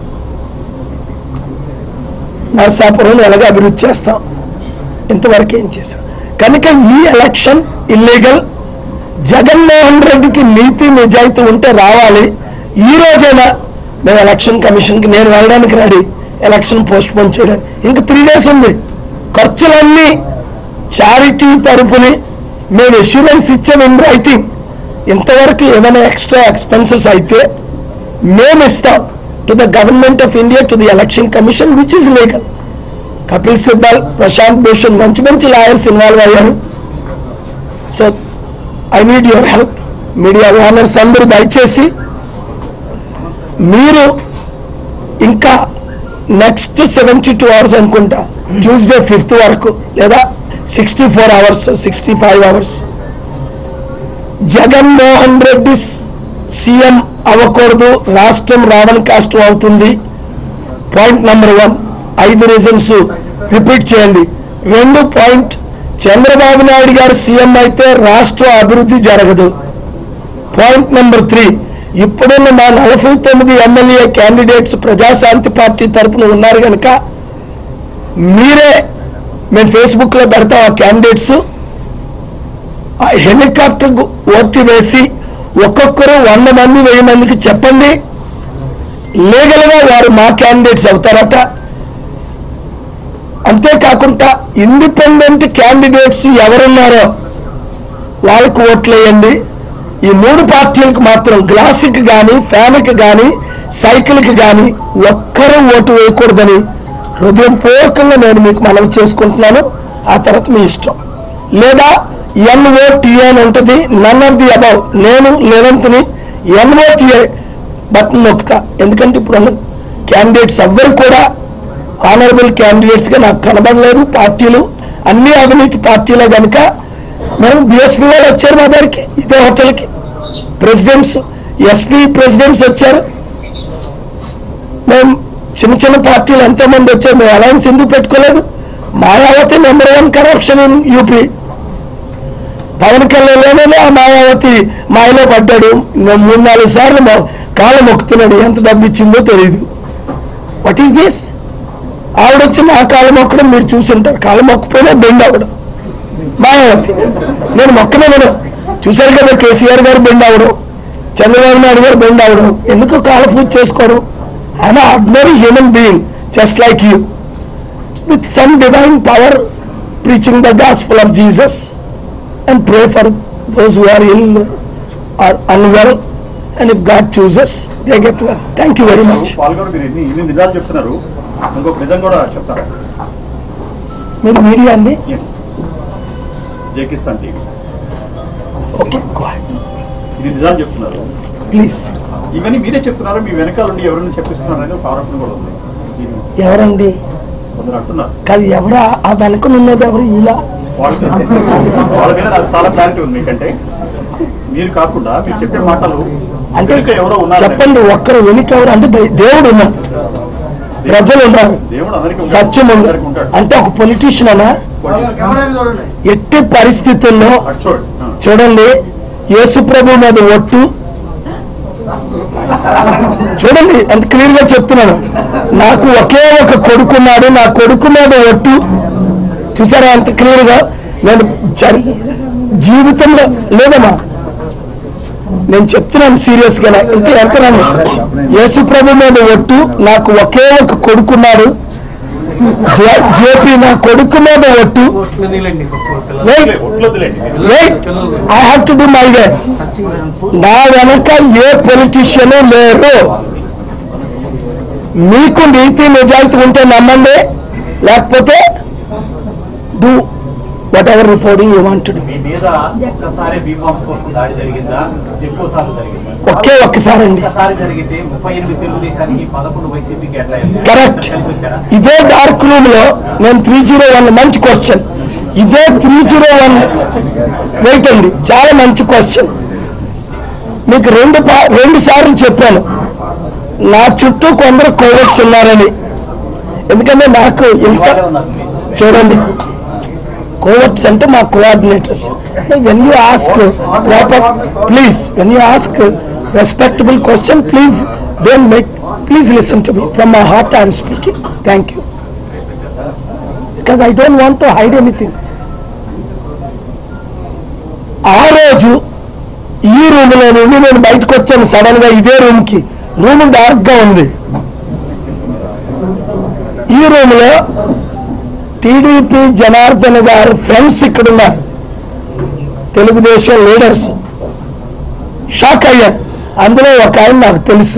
నరసాపురం ఎలాగ అభివృద్ధి చేస్తాం ఇంతవరకు ఏం చేశాం కనుక ఈ ఎలక్షన్ ఇల్లీగల్ జగన్మోహన్ రెడ్డికి నీతి నిజాయితీ ఉంటే రావాలి ఈ రోజైనా మేము ఎలక్షన్ కమిషన్కి నేను వెళ్ళడానికి రెడీ ఎలక్షన్ పోస్ట్ పోన్ చేయడానికి ఇంకా త్రీ డేస్ ఉంది ఖర్చులన్నీ చారిటీ తరపుని మేము ఎష్యూరెన్స్ ఇచ్చాం ఇన్ రైటింగ్ ఇంతవరకు ఏమైనా ఎక్స్ట్రా ఎక్స్పెన్సెస్ అయితే మేము ఇస్తాం to the government of India to the election commission which is legal Kapil Sibal Prashant Bhushan మంచి మంచి లాయర్స్ ఇన్వాల్వ్ అయ్యారు so I need your help media owners అందరూ దయచేసి మీరు ఇంకా నెక్స్ట్ సెవెంటీ టూ అవర్స్ అనుకుంటా ట్యూస్డే ఫిఫ్త్ వరకు లేదా sixty four hours sixty five hours Jaganmohan Reddy CM అవ్వకూడదు రాష్ట్రం రావడం కష్టం అవుతుంది పాయింట్ నెంబర్ వన్ ఐదు రీజన్స్ రిపీట్ చేయండి రెండు పాయింట్ చంద్రబాబు నాయుడు గారు సీఎం అయితే రాష్ట్రం అభివృద్ధి జరగదు పాయింట్ నెంబర్ త్రీ ఇప్పుడున్న మా నలభై తొమ్మిది ఎమ్మెల్యే క్యాండిడేట్స్ ప్రజాశాంతి పార్టీ తరపున ఉన్నారు కనుక మీరే మేము ఫేస్బుక్లో పెడతాం ఆ క్యాండిడేట్స్ ఆ హెలికాప్టర్ ఓట్టి వేసి ఒక్కొక్కరు వంద మంది వెయ్యి మందికి చెప్పండి లీగల్గా వారు మా క్యాండిడేట్స్ అవుతారట అంతేకాకుండా ఇండిపెండెంట్ క్యాండిడేట్స్ ఎవరున్నారో వాళ్ళకు ఓట్లు వేయండి ఈ మూడు పార్టీలకు మాత్రం గ్లాసుకి కానీ ఫ్యాన్కి కానీ సైకిల్కి కానీ ఒక్కరూ ఓటు వేయకూడదని హృదయపూర్వకంగా నేను మీకు మనవి చేసుకుంటున్నాను ఆ తర్వాత మీ ఇష్టం లేదా ఎన్ఓటిఏ అని ఉంటుంది నన్ ఆఫ్ ది అబౌవ్ నేను లేనంతని ఎన్ఓటిఏ బటన్ నొక్కుతా ఎందుకంటే ఇప్పుడు ఉన్న క్యాండిడేట్స్ ఎవ్వరు కూడా ఆనరబుల్ క్యాండిడేట్స్గా నాకు కనబడలేదు పార్టీలు అన్ని అవినీతి పార్టీలే కనుక మేము బిఎస్పీ వాళ్ళు వచ్చారు మా దగ్గరికి ఇదే హోటల్కి ప్రెసిడెంట్స్ ఎస్పీ ప్రెసిడెంట్స్ వచ్చారు మేము చిన్న చిన్న పార్టీలు ఎంతోమంది వచ్చారు మేము అలయన్స్ ఎందుకు పెట్టుకోలేదు Mayawati number one corruption in UP Pawan కళ్యాణ్లోనే ఆ మాయావతి మాయలో పడ్డాడు ఇంకా మూడు నాలుగు సార్లు మా కాళ్ళు మొక్కుతున్నాడు ఎంత డబ్బు ఇచ్చిందో తెలియదు వాట్ ఈస్ దిస్ ఆవిడ వచ్చి నా కాళ్ళు మొక్కడం మీరు చూసుంటారు కాళ్ళు మొక్కపోయినా బెండ్ అవ్వడం మాయావతి నేను మొక్కనేమను చూశారు కదా కేసీఆర్ గారు బెండ్ అవ్వడం చంద్రబాబు నాయుడు గారు బెండ్ అవ్వడం ఎందుకు కాళ్ళ పూజ చేసుకోవడం ఆయన ordinary human being just like you with some divine power preaching the gospel of Jesus and pray for those who are ill or unwell and if God chooses they get well. Thank you very much. పాల్గొని మీరు ఇన్ని ఇన్ని నిజాలు చెప్తున్నారు ఇంకొక నిజం కూడా చెప్తారా మీరు మీడియా అండి జేకిస్తాన్ టీవీ ఓకే ఇది నిజాలు చెప్తున్నారు ప్లీజ్ ఇవన్నీ మీరే చెప్తున్నారు మీ వెనకాల నుండి ఎవరైనా చెప్పిస్తున్నారని ఒక ఆరోపణ కూడా ఉంది ఇది ఎవరండి కొందరు అంటున్నారు కాదు ఎవరా ఆ వెనక ఉన్నది ఎవరు ఇలా వాళ్ళ వాళ్ళ మీద నాకు చాలా క్లారిటీ ఉంది మీకంటే మీరు కాకుండా మీరు చెప్పే మాటలు అంటే వెనుక ఎవరో ఉన్నారు చెప్పండి ఒక్కరు వెనుక ఎవరు అంటే దే- దేవుడు ఉన్నారు ప్రజలు ఉన్నారు దేవుడు అందరికీ ఉంటాడు. సత్యం ఉంది అందరికీ ఉంటాడు అంటే ఒక పొలిటీషియన్ అనా ఎట్టి పరిస్థితుల్లో అటు చూడండి ఆ. చూడండి యేసు ప్రభు మీద ఒట్టు చూడండి ఎంత క్లియర్ గా చెప్తున్నాను నాకు ఒకే ఒక కొడుకున్నాడు నా కొడుకు మీద ఒట్టు చూసారా ఎంత క్లియర్ గా నేను చరి- జీవితంలో లేదమ్మా నేను చెప్తున్నాను సీరియస్ గా అంటే ఎంత నన్ను యేసు ప్రభు మీద ఒట్టు నాకు ఒకే ఒక కొడుకున్నాడు జే- జేపీ నా కొడుకు మీద ఒట్టు వెయిట్ ఒట్లు వదిలేండి మీరు. Wait I have to do my way నా వెనక ఏ పొలిటీషియన్ లేరు మీకు నీతి నిజాయితీ ఉంటే నమ్మండి లేకపోతే do whatever reporting you want to మీ మీద ఒక్కసారి బీఫామ్స్ కోసం దాడి జరిగిందా ఎక్కువ సార్లు జరిగిందా ఒకే ఒక్కసారి అండి ఒక్కసారి జరిగితే ముప్పై ఎనిమిది తెలుగుదేశానికి పదకొండు వైసీపీకి ఎట్లా వెళ్ళాయి? కరెక్ట్ కలిసి వచ్చారా ఇదే డార్క్ రూమ్ లో నేను త్రీ జీరో వన్ మంచి క్వశ్చన్ ఇదే త్రీ జీరో వన్ వెయిట్ అండి చాలా మంచి క్వశ్చన్ మీకు రెండు పా- రెండు సార్లు చెప్పాను నా చుట్టూ కొందరు కోవిడ్స్ ఉన్నారని ఎందుకంటే నాకు ఇంత వాళ్ళే ఉన్నారు మీరు. చూడండి కోవర్ట్స్ అంటే మా coordinators when you ask proper please when you ask respectable question please don't make please listen to me from my heart I'm speaking thank you because I don't want to hide anything ఆ రోజు ఈ రూమ్లో నుండి నేను బయటకు వచ్చాను sudden గా ఇదే రూమ్కి రూమ్ డార్క్ గా ఉంది ఈ రూమ్లో టీడీపీ జనార్దన్ గారు ఫ్రెండ్స్ ఇక్కడ ఉన్నారు తెలుగుదేశం లీడర్స్ షాక్ అయ్యాను అందులో ఒక ఆయన నాకు తెలుసు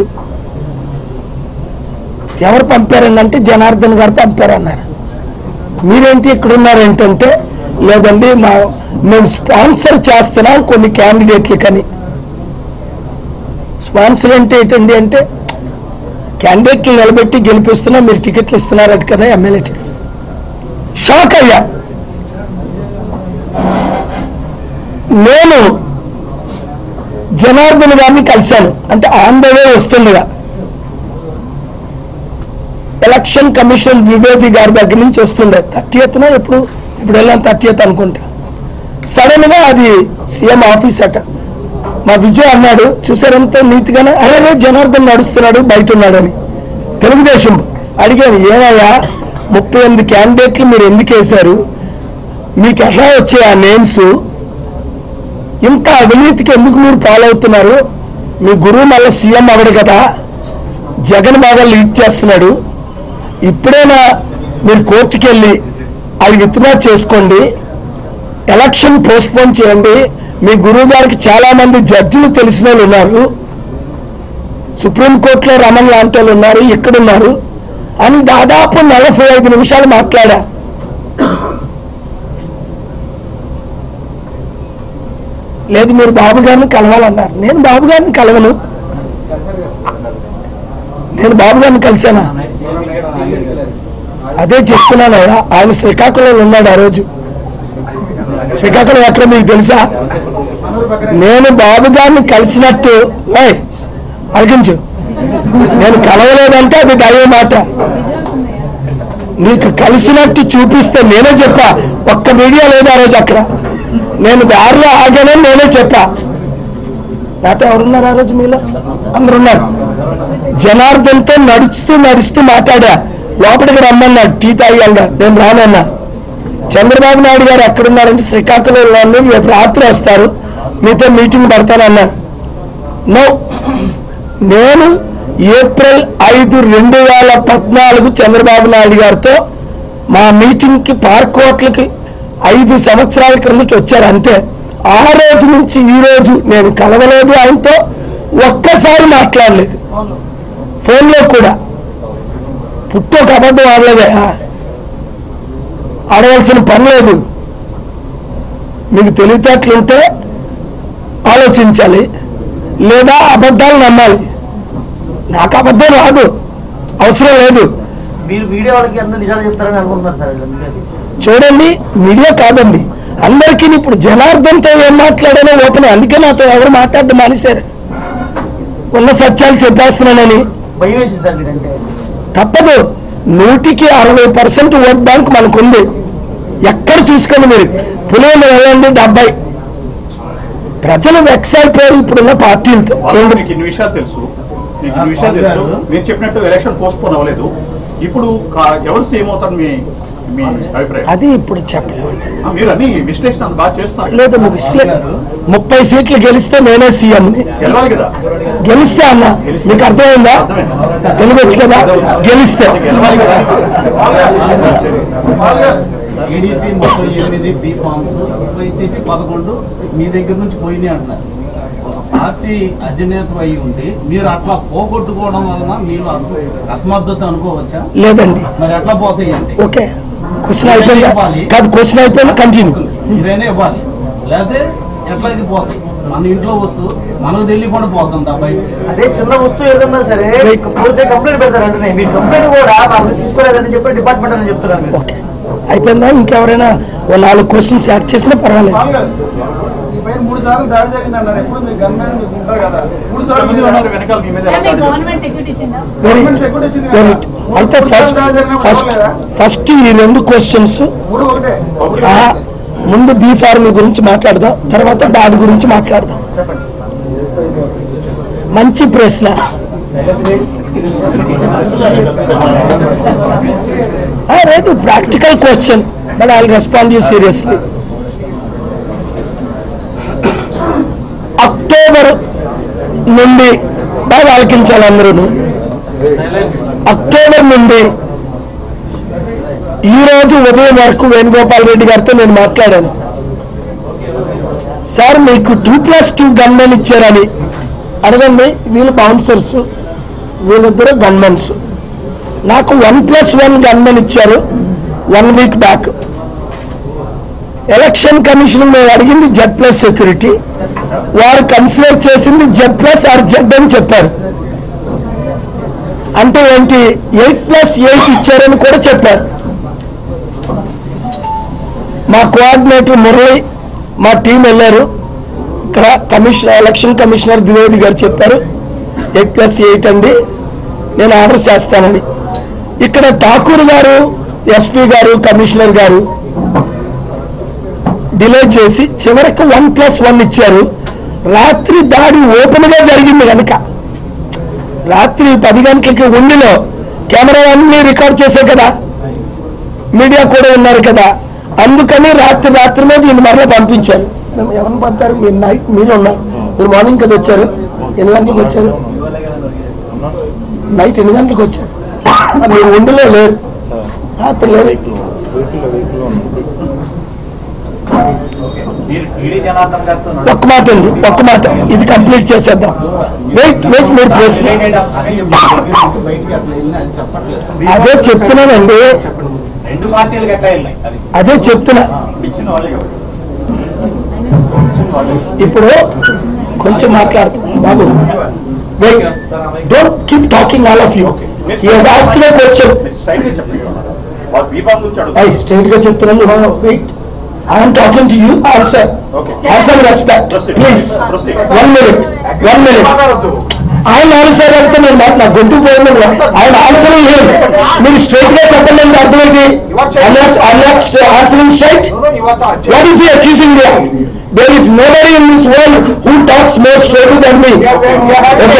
ఎవరు పంపారనంటే జనార్దన్ గారు పంపారన్నారు మీరేంటి ఇక్కడ ఉన్నారు ఏంటంటే లేదండి మా మేము స్పాన్సర్ చేస్తున్నాం కొన్ని క్యాండిడేట్లకని స్పాన్సర్ అంటే ఏంటండి అంటే క్యాండిడేట్లు నిలబెట్టి గెలిపిస్తున్నా మీరు టికెట్లు ఇస్తున్నారట కదా ఎమ్మెల్యే టికెట్ షాక్ అయ్యా నేను జనార్దన్ గారిని కలిశాను అంటే ఆన్ ద వే వస్తుండగా ఎలక్షన్ కమిషన్ ద్వివేది గారి దగ్గర నుంచి వస్తుండే థర్టీ ఎత్తున ఎప్పుడు ఇప్పుడు వెళ్ళాను థర్టీ ఎత్ అనుకుంటా సడన్ గా అది సీఎం ఆఫీస్ అట మా విజయ్ అన్నాడు చూసారంత నీతిగానే అరే రే జనార్దన్ నడుస్తున్నాడు బయట ఉన్నాడు అని తెలుగుదేశం అడిగాను ఏమయ్యా ముప్పై ఎనిమిది క్యాండిడేట్లు మీరు ఎందుకు వేశారు మీకు ఎట్లా వచ్చాయి ఆ నేమ్స్ ఇంత అవినీతికి ఎందుకు మీరు పాలవుతున్నారు మీ గురువు మళ్ళీ సీఎం అవడు కదా జగన్ బాగా లీడ్ చేస్తున్నాడు ఇప్పుడైనా మీరు కోర్టుకి వెళ్ళి అవి విత్డ్రా చేసుకోండి ఎలక్షన్ పోస్ట్పోన్ చేయండి మీ గురువు గారికి చాలా మంది జడ్జిలు తెలిసిన వాళ్ళు ఉన్నారు సుప్రీంకోర్టులో రమణ లాంటి వాళ్ళు ఉన్నారు ఇక్కడున్నారు అని దాదాపు నలభై ఐదు నిమిషాలు మాట్లాడా లేదు మీరు బాబు గారిని కలవాలన్నారు నేను బాబు గారిని కలవను నేను బాబు గారిని కలిశానా అదే చెప్తున్నాను కదా ఆయన శ్రీకాకుళంలో ఉన్నాడు ఆ రోజు శ్రీకాకుళం ఎక్కడ మీకు తెలుసా నేను బాబు గారిని కలిసినట్టు ఓయ్ అలిగించు నేను కలవలేదంటే అది దైవ మాట నీకు కలిసినట్టు చూపిస్తే నేనే చెప్పా ఒక్క మీడియా లేదు ఆ రోజు అక్కడ నేను దారిలో ఆగానని నేనే చెప్పా నాతో ఎవరున్నారు ఆ రోజు మీలో అందరు ఉన్నారు జనార్దన్తో నడుస్తూ నడుస్తూ మాట్లాడా లోపలికి రమ్మన్నాడు టీ తాగి వెళ్దా నేను రానన్నా చంద్రబాబు నాయుడు గారు ఎక్కడున్నారంటే శ్రీకాకుళంలో ఉన్నారు, రేపు రాత్రి వస్తారు మీతో మీటింగ్ పెడతానన్నారు నో నేను ఏప్రిల్ ఐదు రెండు వేల పద్నాలుగు చంద్రబాబు నాయుడు గారితో మా మీటింగ్కి పార్క్ హోటల్కి ఐదు సంవత్సరాల క్రిందకి వచ్చారు అంతే ఆ రోజు నుంచి ఈ రోజు నేను కలవలేదు ఆయనతో ఒక్కసారి మాట్లాడలేదు ఫోన్లో కూడా పుట్టు ఒక అబద్ధం ఆడలేదా ఆడవలసిన పని లేదు మీకు తెలివితేటలుంటే ఆలోచించాలి లేదా అబద్ధాలు నమ్మాలి నాకు అబద్ధం రాదు అవసరం లేదు మీరు మీడియా వాళ్ళకి అందరూ నిజాలు చెప్తారని అనుకుంటున్నారు సార్ వీళ్ళందరూ. చూడండి మీడియా కాదండి అందరికీ ఇప్పుడు జనార్దన్తో ఏం మాట్లాడానో ఓపెన్ అందుకే నాతో ఎవరు మాట్లాడడం మానేశారు ఉన్న సత్యాలు చెప్పేస్తున్నానని భయం వేసింది సార్ మీరంటే తప్పదు నూటికి అరవై పర్సెంట్ ఓట్ బ్యాంక్ మనకుంది ఎక్కడ చూసుకోండి మీరు పులివెందు వెళ్ళండి డెబ్బై ప్రజలు వెక్స్ అయిపోయారు ఇప్పుడున్న పార్టీలతో వాస్తవానికి మీకు ఇన్ని విషయాలు తెలుసు మీకు ఇన్ని విషయాలు తెలుసు మీరు చెప్పినట్టు ఎలక్షన్ పోస్ట్ పోన్ అవ్వలేదు ఇప్పుడు కా- ఎవరు సీఎం అవుతారు మీ మీ అభిప్రాయం అది ఇప్పుడు చెప్పలేమండి ఆ, మీరు అన్ని విశ్లేషణ అంత బాగా చేస్తున్నారు లేదు నువ్వు విశ్లే ముప్పై సీట్లు గెలిస్తే నేనే సీఎంని గెలవాలి కదా గెలిస్తే అన్న మీకు అర్థమైందా తెలుగు వచ్చు కదా గెలిస్తే గెలవాలి కదా టీడీపీ ముప్పై ఎనిమిది బి ఫామ్స్ వైసీపీ పదకొండు మీ దగ్గర నుంచి పోయినాయి అంటున్నారు ఒక పార్టీ అధినేత అయి ఉండి మీరు అట్లా పోగొట్టుకోవడం వలన మీరు అస- అసమర్థత అనుకోవచ్చా లేదండి మరి ఎట్లా పోతాయి అంటే ఓకే క్వశ్చన్ అయిపోయిందా కాదు క్వశ్చన్ అయిపోయింది కంటిన్యూ మీరైనా ఇవ్వాలి లేకపోతే ఎట్లాగే పోతాయి మన ఇంట్లో వస్తువు మనకు తెలియకుండా పోతాం తప్ప అదే చిన్న వస్తువు ఏదన్నా సరే పూర్తి కంప్లైంట్ పెడతారంటే మీరు కంప్లైంట్ కూడా మాకు తీసుకోలేదని చెప్పి డిపార్ట్మెంట్ అని చెప్తున్నారు మీరు ఓకే అయిపోయిందా ఇంకెవరైనా ఓ నాలుగు క్వశ్చన్స్ యాడ్ చేసినా పర్వాలేదు మూడు సార్లు దాడి జరిగింది అన్నారు ఎప్పుడు మీ గన్మెన్ మీకు ఉంటారు కదా మూడు ఎంతమంది ఉన్నారు వెనకాల మీ మీద ఎలా దాడి చేశారు? గవర్నమెంట్ సెక్యూరిటీ ఇచ్చిందా వెరీ వెరీ అయితే ఫస్ట్ ఫస్ట్ ఫస్ట్ ఈ రెండు క్వశ్చన్స్ మూడు ఒకటే ముందు బీ ఫార్మల్ గురించి మాట్లాడదాం తర్వాత డాడ్ గురించి మాట్లాడదాం మంచి ప్రశ్న ఆ, లేదు practical question but I respond you seriously October నుండి బాగా ఆలకించాలి అందరూ అక్టోబర్ నుండి ఈ రోజు ఉదయం వరకు వేణుగోపాల్ రెడ్డి గారితో నేను మాట్లాడాను సార్ మీకు టూ ప్లస్ టూ గన్మెన్ ఇచ్చారని అడగండి వీళ్ళు బౌన్సర్స్ వీళ్ళిద్దరు గన్మెన్స్ నాకు వన్ ప్లస్ వన్ గన్మెన్ ఇచ్చారు one week back election commission మేము అడిగింది జెడ్ ప్లస్ సెక్యూరిటీ వారు కన్సిడర్ చేసింది జెడ్ ప్లస్ ఆర్ జెడ్ అని చెప్పారు అంటే ఏంటి ఎయిట్ ప్లస్ ఎయిట్ ఇచ్చారని కూడా చెప్పారు మా కోఆర్డినేటర్ మురళి మా టీం వెళ్ళారు ఇక్కడ కమిషనర్ ఎలక్షన్ కమిషనర్ ద్వివేది గారు చెప్పారు ఎయిట్ ప్లస్ ఎయిట్ అండి నేను ఆర్డర్ చేస్తానని ఇక్కడ ఠాకూర్ గారు ఎస్పీ గారు కమిషనర్ గారు డిలే చేసి చివరికి వన్ ప్లస్ వన్ ఇచ్చారు రాత్రి దాడి ఓపెన్గా జరిగింది కనుక రాత్రి పది గంటలకి ఉండిలో కెమెరాలన్నీ రికార్డ్ చేసే కదా మీడియా కూడా ఉన్నారు కదా అందుకని రాత్రి రాత్రి మీద ఈయన మరలా పంపించారు మేము ఎవరిని పంపారు మీరు నైట్ మీరు ఉన్నారు మీరు మార్నింగ్ కదా వచ్చారు ఎన్ని గంటలకు వచ్చారు నైట్ ఎన్ని గంటలకు వచ్చారు మరి మీరు ఉండిలో లేరు రాత్రి లేరు మీరు టీడీ జనార్దన్ గారితో ఒక్క మాట అండి ఒక్క మాట ఇది కంప్లీట్ చేసేద్దాం వెయిట్ వెయిట్ మీరు ప్రశ్న బయటికి అట్లా వెళ్ళినా అని చెప్పట్లేదు అదే చెప్తున్నానండి రెండు పార్టీలు గట్టా వెళ్ళినాయి అది అదే చెప్తున్నా ఇచ్చిన వాళ్ళే కాబట్టి ఇప్పుడు కొంచెం మాట్లాడుతాం బాబు wait don't keep talking all of you he has asked a question straight గా చెప్పండి వాళ్ళు బీఫామ్ గురించి ఐ అడుగుతారు స్ట్రైట్ గా చెప్తున్నాను wait I'm talking to you answer Okay. Have some respect Proceed. Please Proceed. One minute one minute ఆయన answer అడిగితే నేను మాట నా గొంతు పోయింది ఆయన ఆన్సర్ ఏం మీరు స్ట్రైట్ గా చెప్పండి అంటే అర్థం ఏంటి answering straight what is accusing me there is nobody in this world who talks more straight than me okay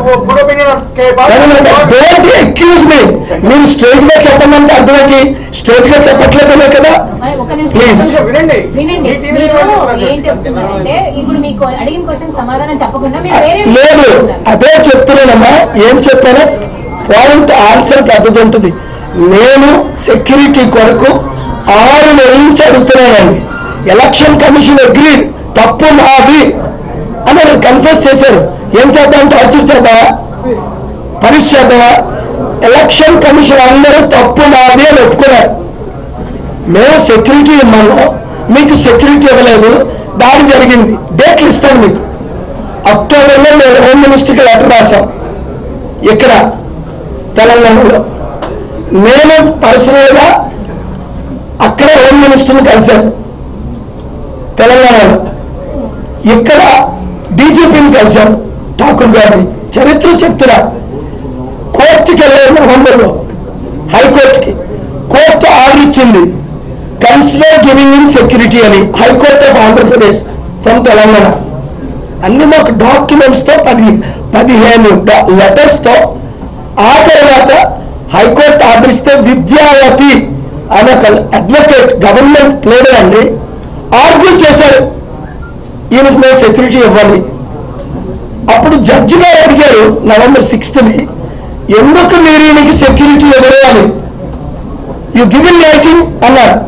don't accuse me మీరు స్ట్రైట్ గా చెప్పండి అంటే అర్థం ఏంటి స్ట్రైట్ గా చెప్పట్లేదనే కదా మరి ఒక నిమిషం Please. వినండి మీరు ఏం చెప్తున్నారంటే ఇప్పుడు మీకు అడిగిన క్వశ్చన్ సమాధానం చెప్పకుండా మీరు వేరే లేదు చెప్తున్నారు. అదే చెప్తున్నానమ్మా ఏం చెప్పానో పాయింట్ ఆన్సర్ పెద్దది ఉంటుంది నేను సెక్యూరిటీ కొరకు ఆరు నెలల నుంచి అడుగుతున్నానండి ఎలక్షన్ కమిషన్ అగ్రీడ్ తప్పు నాది అని ఆయన కన్ఫ్యూజ్ చేశారు ఏం చేద్దాం టార్చర్ చేద్దామా పరీక్ష చేద్దామా ఎలక్షన్ కమిషన్ అందరూ తప్పు నాది అని ఒప్పుకున్నారు మేము సెక్యూరిటీ ఇమ్మన్నాం మీకు సెక్యూరిటీ ఇవ్వలేదు దాడి జరిగింది డేట్లు ఇస్తాను మీకు అక్టోబర్లో మేము హోమ్ మినిస్టర్కి లెటర్ రాసాం ఇక్కడ తెలంగాణలో నేను పర్సనల్గా అక్కడే హోమ్ మినిస్టర్ని కలిశాను తెలంగాణలో ఇక్కడ డీజీపీని కలిశాను ఠాకూర్ గారిని చరిత్ర చెప్తున్నా కోర్టుకి వెళ్ళారు నవంబర్లో హైకోర్టుకి కోర్టు ఆర్డర్ ఇచ్చింది కన్సిడర్ గివింగ్ ఇన్ సెక్యూరిటీ అని high court of Andhra Pradesh from Telangana అన్ని మాకు డాక్యుమెంట్స్ తో పది పదిహేను లెటర్స్ తో ఆ తర్వాత హైకోర్టు ఆర్డర్ ఇస్తే విద్యావతి అనే ఒక అడ్వకేట్ గవర్నమెంట్ లీడర్ అండి ఆర్గ్యూ చేశారు ఈయనకు మేము సెక్యూరిటీ ఇవ్వాలి అప్పుడు జడ్జి గారు అడిగారు నవంబర్ సిక్స్త్ని ఎందుకు మీరు ఈయనకి సెక్యూరిటీ ఇవ్వరు అని యు గివ్ ఇన్ రైటింగ్ అన్నారు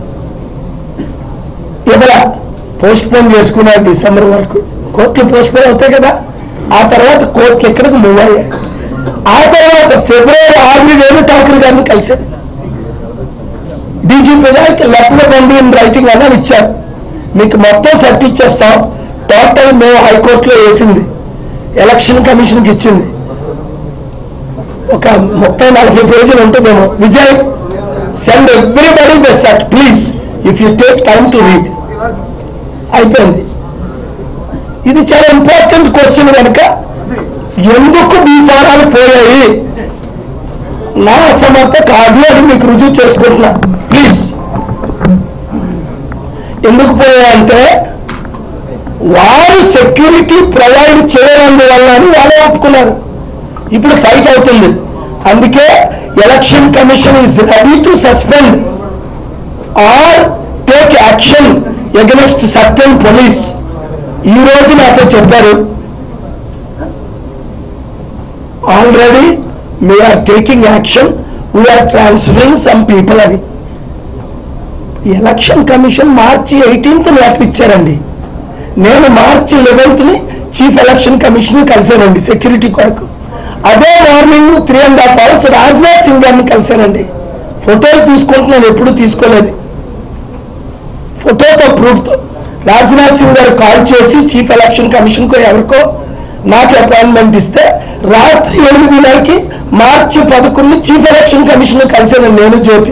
ఇవ్వలా పోస్ట్ పోన్ చేసుకున్నారు డిసెంబర్ వరకు కోర్టులు పోస్ట్ పోన్ అవుతాయి కదా ఆ తర్వాత కోర్టులు ఎక్కడికి మూవ్ అయ్యాయి ఆ తర్వాత ఫిబ్రవరి ఆరు వేలు ఠాకూర్ గారిని కలిశాను డీజీపీ గారికి లెటర్ బండి ఇన్ రైటింగ్ అని ఇచ్చారు మీకు మొత్తం సెట్ ఇచ్చేస్తాం టోటల్ మేము హైకోర్టులో వేసింది ఎలక్షన్ కమిషన్కి ఇచ్చింది ఒక ముప్పై నలభై పేజీలు ఉంటుందేమో Vijay send everybody the set please if you take time to read అయిపోయింది ఇది చాలా ఇంపార్టెంట్ క్వశ్చన్ కనుక ఎందుకు మీ ఫారాలు పోయాయి నా అసమర్థ కాదు అని మీకు రుజువు చేసుకుంటున్నా ప్లీజ్ ఎందుకు పోయాయంటే వారు సెక్యూరిటీ ప్రొవైడ్ చేయనందువల్ల అని వాళ్ళే ఒప్పుకున్నారు ఇప్పుడు ఫైట్ అవుతుంది అందుకే election commission is ready to suspend or take action against certain police ఈ రోజు నాతో చెప్పారు already we're taking action we're transferring some people అని ఎలక్షన్ కమిషన్ మార్చి ఎయిటీన్త్ లెటర్ ఇచ్చారండి నేను మార్చి లెవెన్త్ని చీఫ్ ఎలక్షన్ కమిషన్ కలిశానండి సెక్యూరిటీ కొరకు అదే morning three and half hours Rajnath Singh గారిని కలిశానండి ఫోటోలు తీసుకుంటున్నాను ఎప్పుడు తీసుకోలేదు ఫోటోతో ప్రూఫ్తో రాజ్నాథ్ సింగ్ గారు కాల్ చేసి చీఫ్ ఎలక్షన్ కమిషన్కో ఎవరికో నాకు అపాయింట్మెంట్ ఇస్తే రాత్రి ఎనిమిదిన్నరకి మార్చి పదకొండు చీఫ్ ఎలక్షన్ కమిషన్ కలిసాను నేను జ్యోతి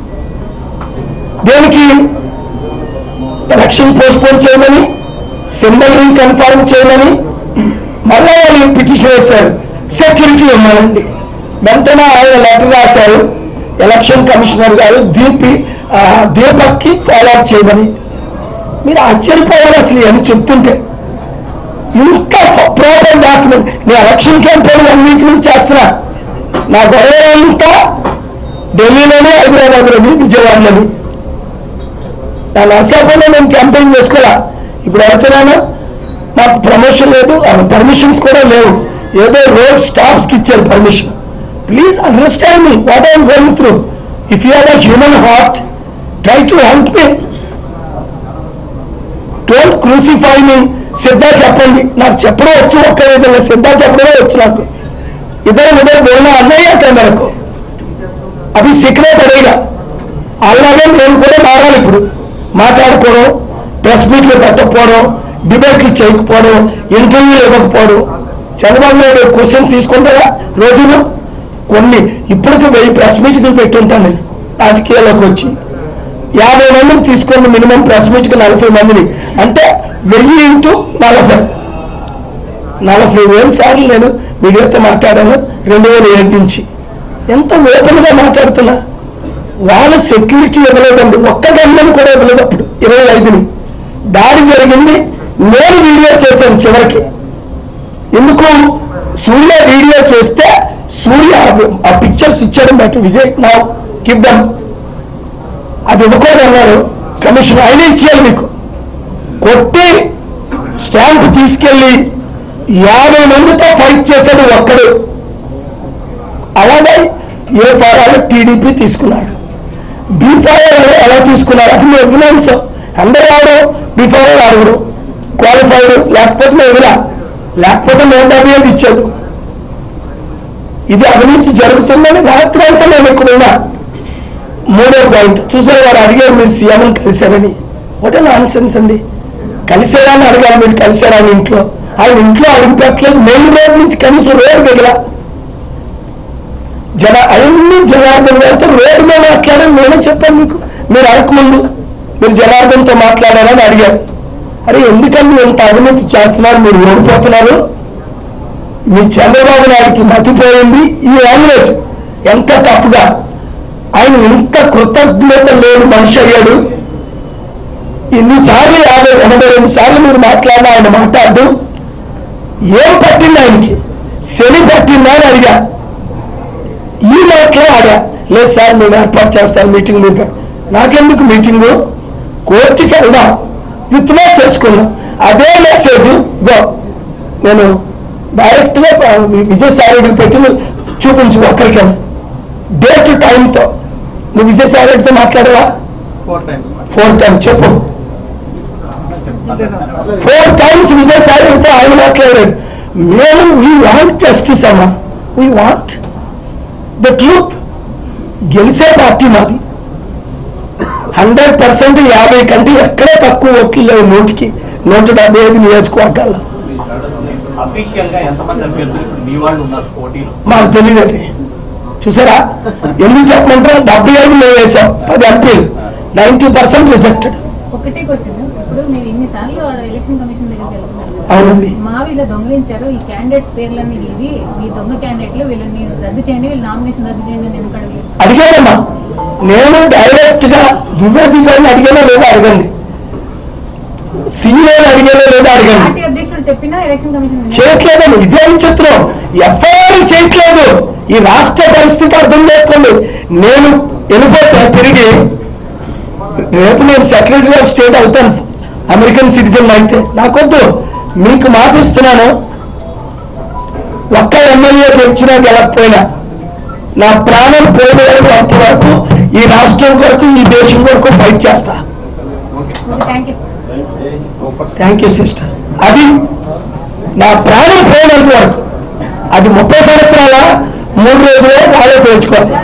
దేనికి ఎలక్షన్ పోస్ట్పోన్ చేయమని సింబల్ రీకన్ఫర్మ్ చేయమని మళ్ళా వాళ్ళు పిటిషన్ వేశారు సెక్యూరిటీ ఇవ్వాలండి వెంటనే ఆయన లెటర్ రాశారు ఎలక్షన్ కమిషనర్ గారు దీపి ఆ, దీపక్కి ఫాలో అప్ చేయమని మీరు ఆశ్చర్యపోవాలి అసలు అని చెప్తుంటే ఇంకా ప్రాపర్ డాక్యుమెంట్ నేను ఎలక్షన్ క్యాంపెయిన్ వన్ వీక్ నుంచి చేస్తున్నా నా గొడవ అంతా ఢిల్లీలోనే హైదరాబాద్లోని విజయవాడలోని నా నర్సాపూర్లో నేను క్యాంపెయిన్ చేసుకోవాలా ఇప్పుడు వెళ్తున్నాను నాకు ప్రమోషన్ లేదు పర్మిషన్స్ కూడా లేవు ఏదో రోడ్ స్టాఫ్స్కి ఇచ్చారు permission please understand me what I'm going through if you have a human heart try to help me don't crucify me సిద్ధా చెప్పండి నాకు చెప్పడం వచ్చు ఒక్క విధంగా సిద్ధా చెప్పడమే వచ్చు నాకు ఇద్దరు ఇద్దరు బోల్నా అన్నయ్య కెమెరకు అవి సీక్రెట్ అడిగా అలాగే నేను కూడా మారాలి ఇప్పుడు మాట్లాడుకోవడం ప్రెస్ మీట్లు పెట్టకపోవడం డిబేట్లు చేయకపోవడం ఇంటర్వ్యూలు ఇవ్వకపోవడం చంద్రబాబు నాయుడు క్వశ్చన్ తీసుకుంటారా రోజులు కొన్ని ఇప్పటికి వెయ్యి ప్రెస్ మీట్లు పెట్టుంటాను నేను రాజకీయాల్లోకి వచ్చి యాభై మందిని తీసుకొని మినిమం ప్రెస్ మీట్కి నలభై మందిని అంటే వెయ్యి ఇంటూ నలభై నలభై వేల సార్లు నేను మీడియాతో మాట్లాడాను రెండు వేల ఏడు నుంచి ఎంత ఓపెన్గా మాట్లాడుతున్నా వాళ్ళ సెక్యూరిటీ ఇవ్వలేదండి ఒక్క గంటను కూడా ఇవ్వలేదు అప్పుడు ఇరవై ఐదుని దాడి జరిగింది నేను వీడియో చేశాను చివరికి ఎందుకు సూర్య వీడియో చేస్తే సూర్య ఆ- ఆ పిక్చర్స్ ఇచ్చాడు బట్ విజయ్ నా గివ్ దమ్ అది ఇవ్వకూడదు అన్నారు కమిషన్ ఆయన ఇచ్చేయాలి మీకు కొట్టి స్టాంప్ తీసుకెళ్లి యాభై మందితో ఫైట్ చేశాడు ఒక్కడు అలాగే ఏ ఫారాలు టీడీపీ తీసుకున్నారు బీ ఫారాలు ఎలా తీసుకున్నారు అది మేము విన్నాను సార్ అందరూ ఆడు బీ ఫారాలు ఆడరు క్వాలిఫైడ్ లేకపోతే మేము ఇవ్వలా లేకపోతే నూట యాభై ఐదు ఇచ్చాడు ఇది అవినీతి జరుగుతుందని రాత్రి అంతా నేను ఇక్కడ ఉన్నా మూడో పాయింట్ చూసారు వారు అడిగారు మీరు సీఎం కలిశారని ఒకటే నాన్ సెన్స్ అండి కలిసారా అని అడగాలి మీరు కలిసారా అని ఇంట్లో ఆయన ఇంట్లో అడుగు పెట్టలేదు మెయిన్ రోడ్ నుంచి కనీసం రోడ్డు దగ్గర జన అన్ని జనార్దన్ గారితో రోడ్డు మీద మాట్లాడాను నేనే చెప్పాను మీకు మీరు అడగకముందు మీరు జనార్దన్తో మాట్లాడారని అడిగారు అరే ఎందుకని ఇంత అవినీతి చేస్తున్నారు మీరు ఓడిపోతున్నారు మీ చంద్రబాబు నాయుడికి మతిపోయింది ఈ లాంగ్వేజ్ ఎంత టఫ్గా ఆయన ఇంత కృతజ్ఞత లేని మనిషి అయ్యాడు ఇన్నిసార్లు యాభై ఎనభై రెండు సార్లు మీరు మాట్లాడిన ఆయన మాట్లాడు ఏం పట్టింది ఆయనకి శని పట్టిందా అని అడిగా ఈ మాటలో ఆడా లేదు సార్ నేను ఏర్పాటు చేస్తాను మీటింగ్ మీరు పె- నాకెందుకు మీటింగు కోర్టుకి వెళ్దాం విత్డ్రా చేసుకుందాం అదే మెసేజ్ గో నేను డైరెక్ట్గా విజయసాయి రెడ్డికి పెట్టి నువ్వు చూపించు ఒక్కరికైనా డేట్ టైంతో నువ్వు విజయసాయి రెడ్డితో మాట్లాడవా ఫోర్ టైం చెప్పు ఫోర్ టైమ్స్ విజయసాయి రెడ్డితో ఆయన మాట్లాడాడు మేము వీ వాంట్ జస్టిస్ అమ్మా వీ వాంట్ ద ట్రూత్ గెలిచే పార్టీ మాది హండ్రెడ్ పర్సెంట్ యాభై కంటే ఎక్కడే తక్కువ ఓట్లు లేవు నూటికి నూట డెబ్బై ఐదు నియోజకవర్గాల్లో అఫీషియల్ గా ఎంతమంది అభ్యర్థులు ఇప్పుడు మీ వాళ్ళు ఉన్నారు పోటీలో మాకు తెలియదండి చూసారా ఎందుకు చెప్పమంటారా డెబ్బై ఐదు మేము వేసాం పది ఎంపీలు నైంటీ పర్సెంట్ రిజెక్టెడ్ ఒకటే క్వశ్చన్ ఇప్పుడు మీరు ఇన్నిసార్లు ఆడ ఎలక్షన్ కమిషన్ దగ్గరికి వెళ్తున్నారు కదా. అవునండి మా వీళ్ళ దొంగలించారు ఈ క్యాండిడేట్స్ పేర్లన్నీ ఇవి మీ దొంగ క్యాండిడేట్లు వీళ్ళని రద్దు చేయండి వీళ్ళ నామినేషన్ రద్దు చేయండి అని ఎందుకు అడగలేదు అడిగానమ్మా నేను డైరెక్ట్ గా ద్వివేది గారిని అడిగానో లేదో అడగండి సీఏని అడిగానో లేదో అడగండి పార్టీ అధ్యక్షుడు చెప్పినా ఎలక్షన్ కమిషన్ చేయట్లేదండి ఇదే విచిత్రం ఎఫ్ఐఆర్ చేయట్లేదు ఈ రాష్ట్ర పరిస్థితి అర్థం చేసుకోండి నేను వెళ్ళిపోతే తిరిగి రేపు నేను సెక్రటరీ ఆఫ్ స్టేట్ అవుతాను అమెరికన్ సిటిజన్ అయితే నాకొద్దు మీకు మాట ఇస్తున్నాను ఒక్క ఎమ్మెల్యే గెలిచినా గెలకపోయినా నా ప్రాణం పోయిన వరకు అంతవరకు ఈ రాష్ట్రం కొరకు ఈ దేశం కొరకు ఫైట్ చేస్తా thank you thank you sister అది నా ప్రాణం పోయినంత వరకు అది ముప్పై సంవత్సరాల మూడు రోజులే వాళ్ళే తేల్చుకోవాలి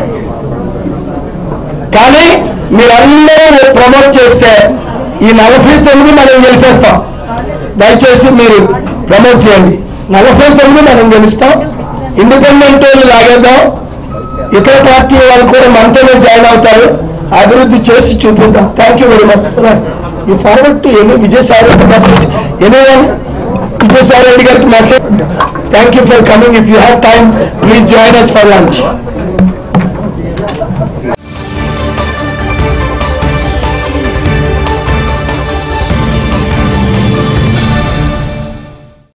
కానీ మీరందరూ ప్రమోట్ చేస్తే ఈ నలభై తొమ్మిది మనం గెలిచేస్తాం దయచేసి మీరు ప్రమోట్ చేయండి నలభై తొమ్మిది మనం గెలుస్తాం ఇండిపెండెంట్ వాళ్ళు లాగేద్దాం ఇతర పార్టీ వాళ్ళు కూడా మనతోనే జాయిన్ అవుతారు అభివృద్ధి చేసి చూపిద్దాం థ్యాంక్ యూ వెరీ మచ్ ఈ forward to any Vijayasai Reddy message any one Vijayasai Reddy గారికి message thank you for coming if you have time please join us for lunch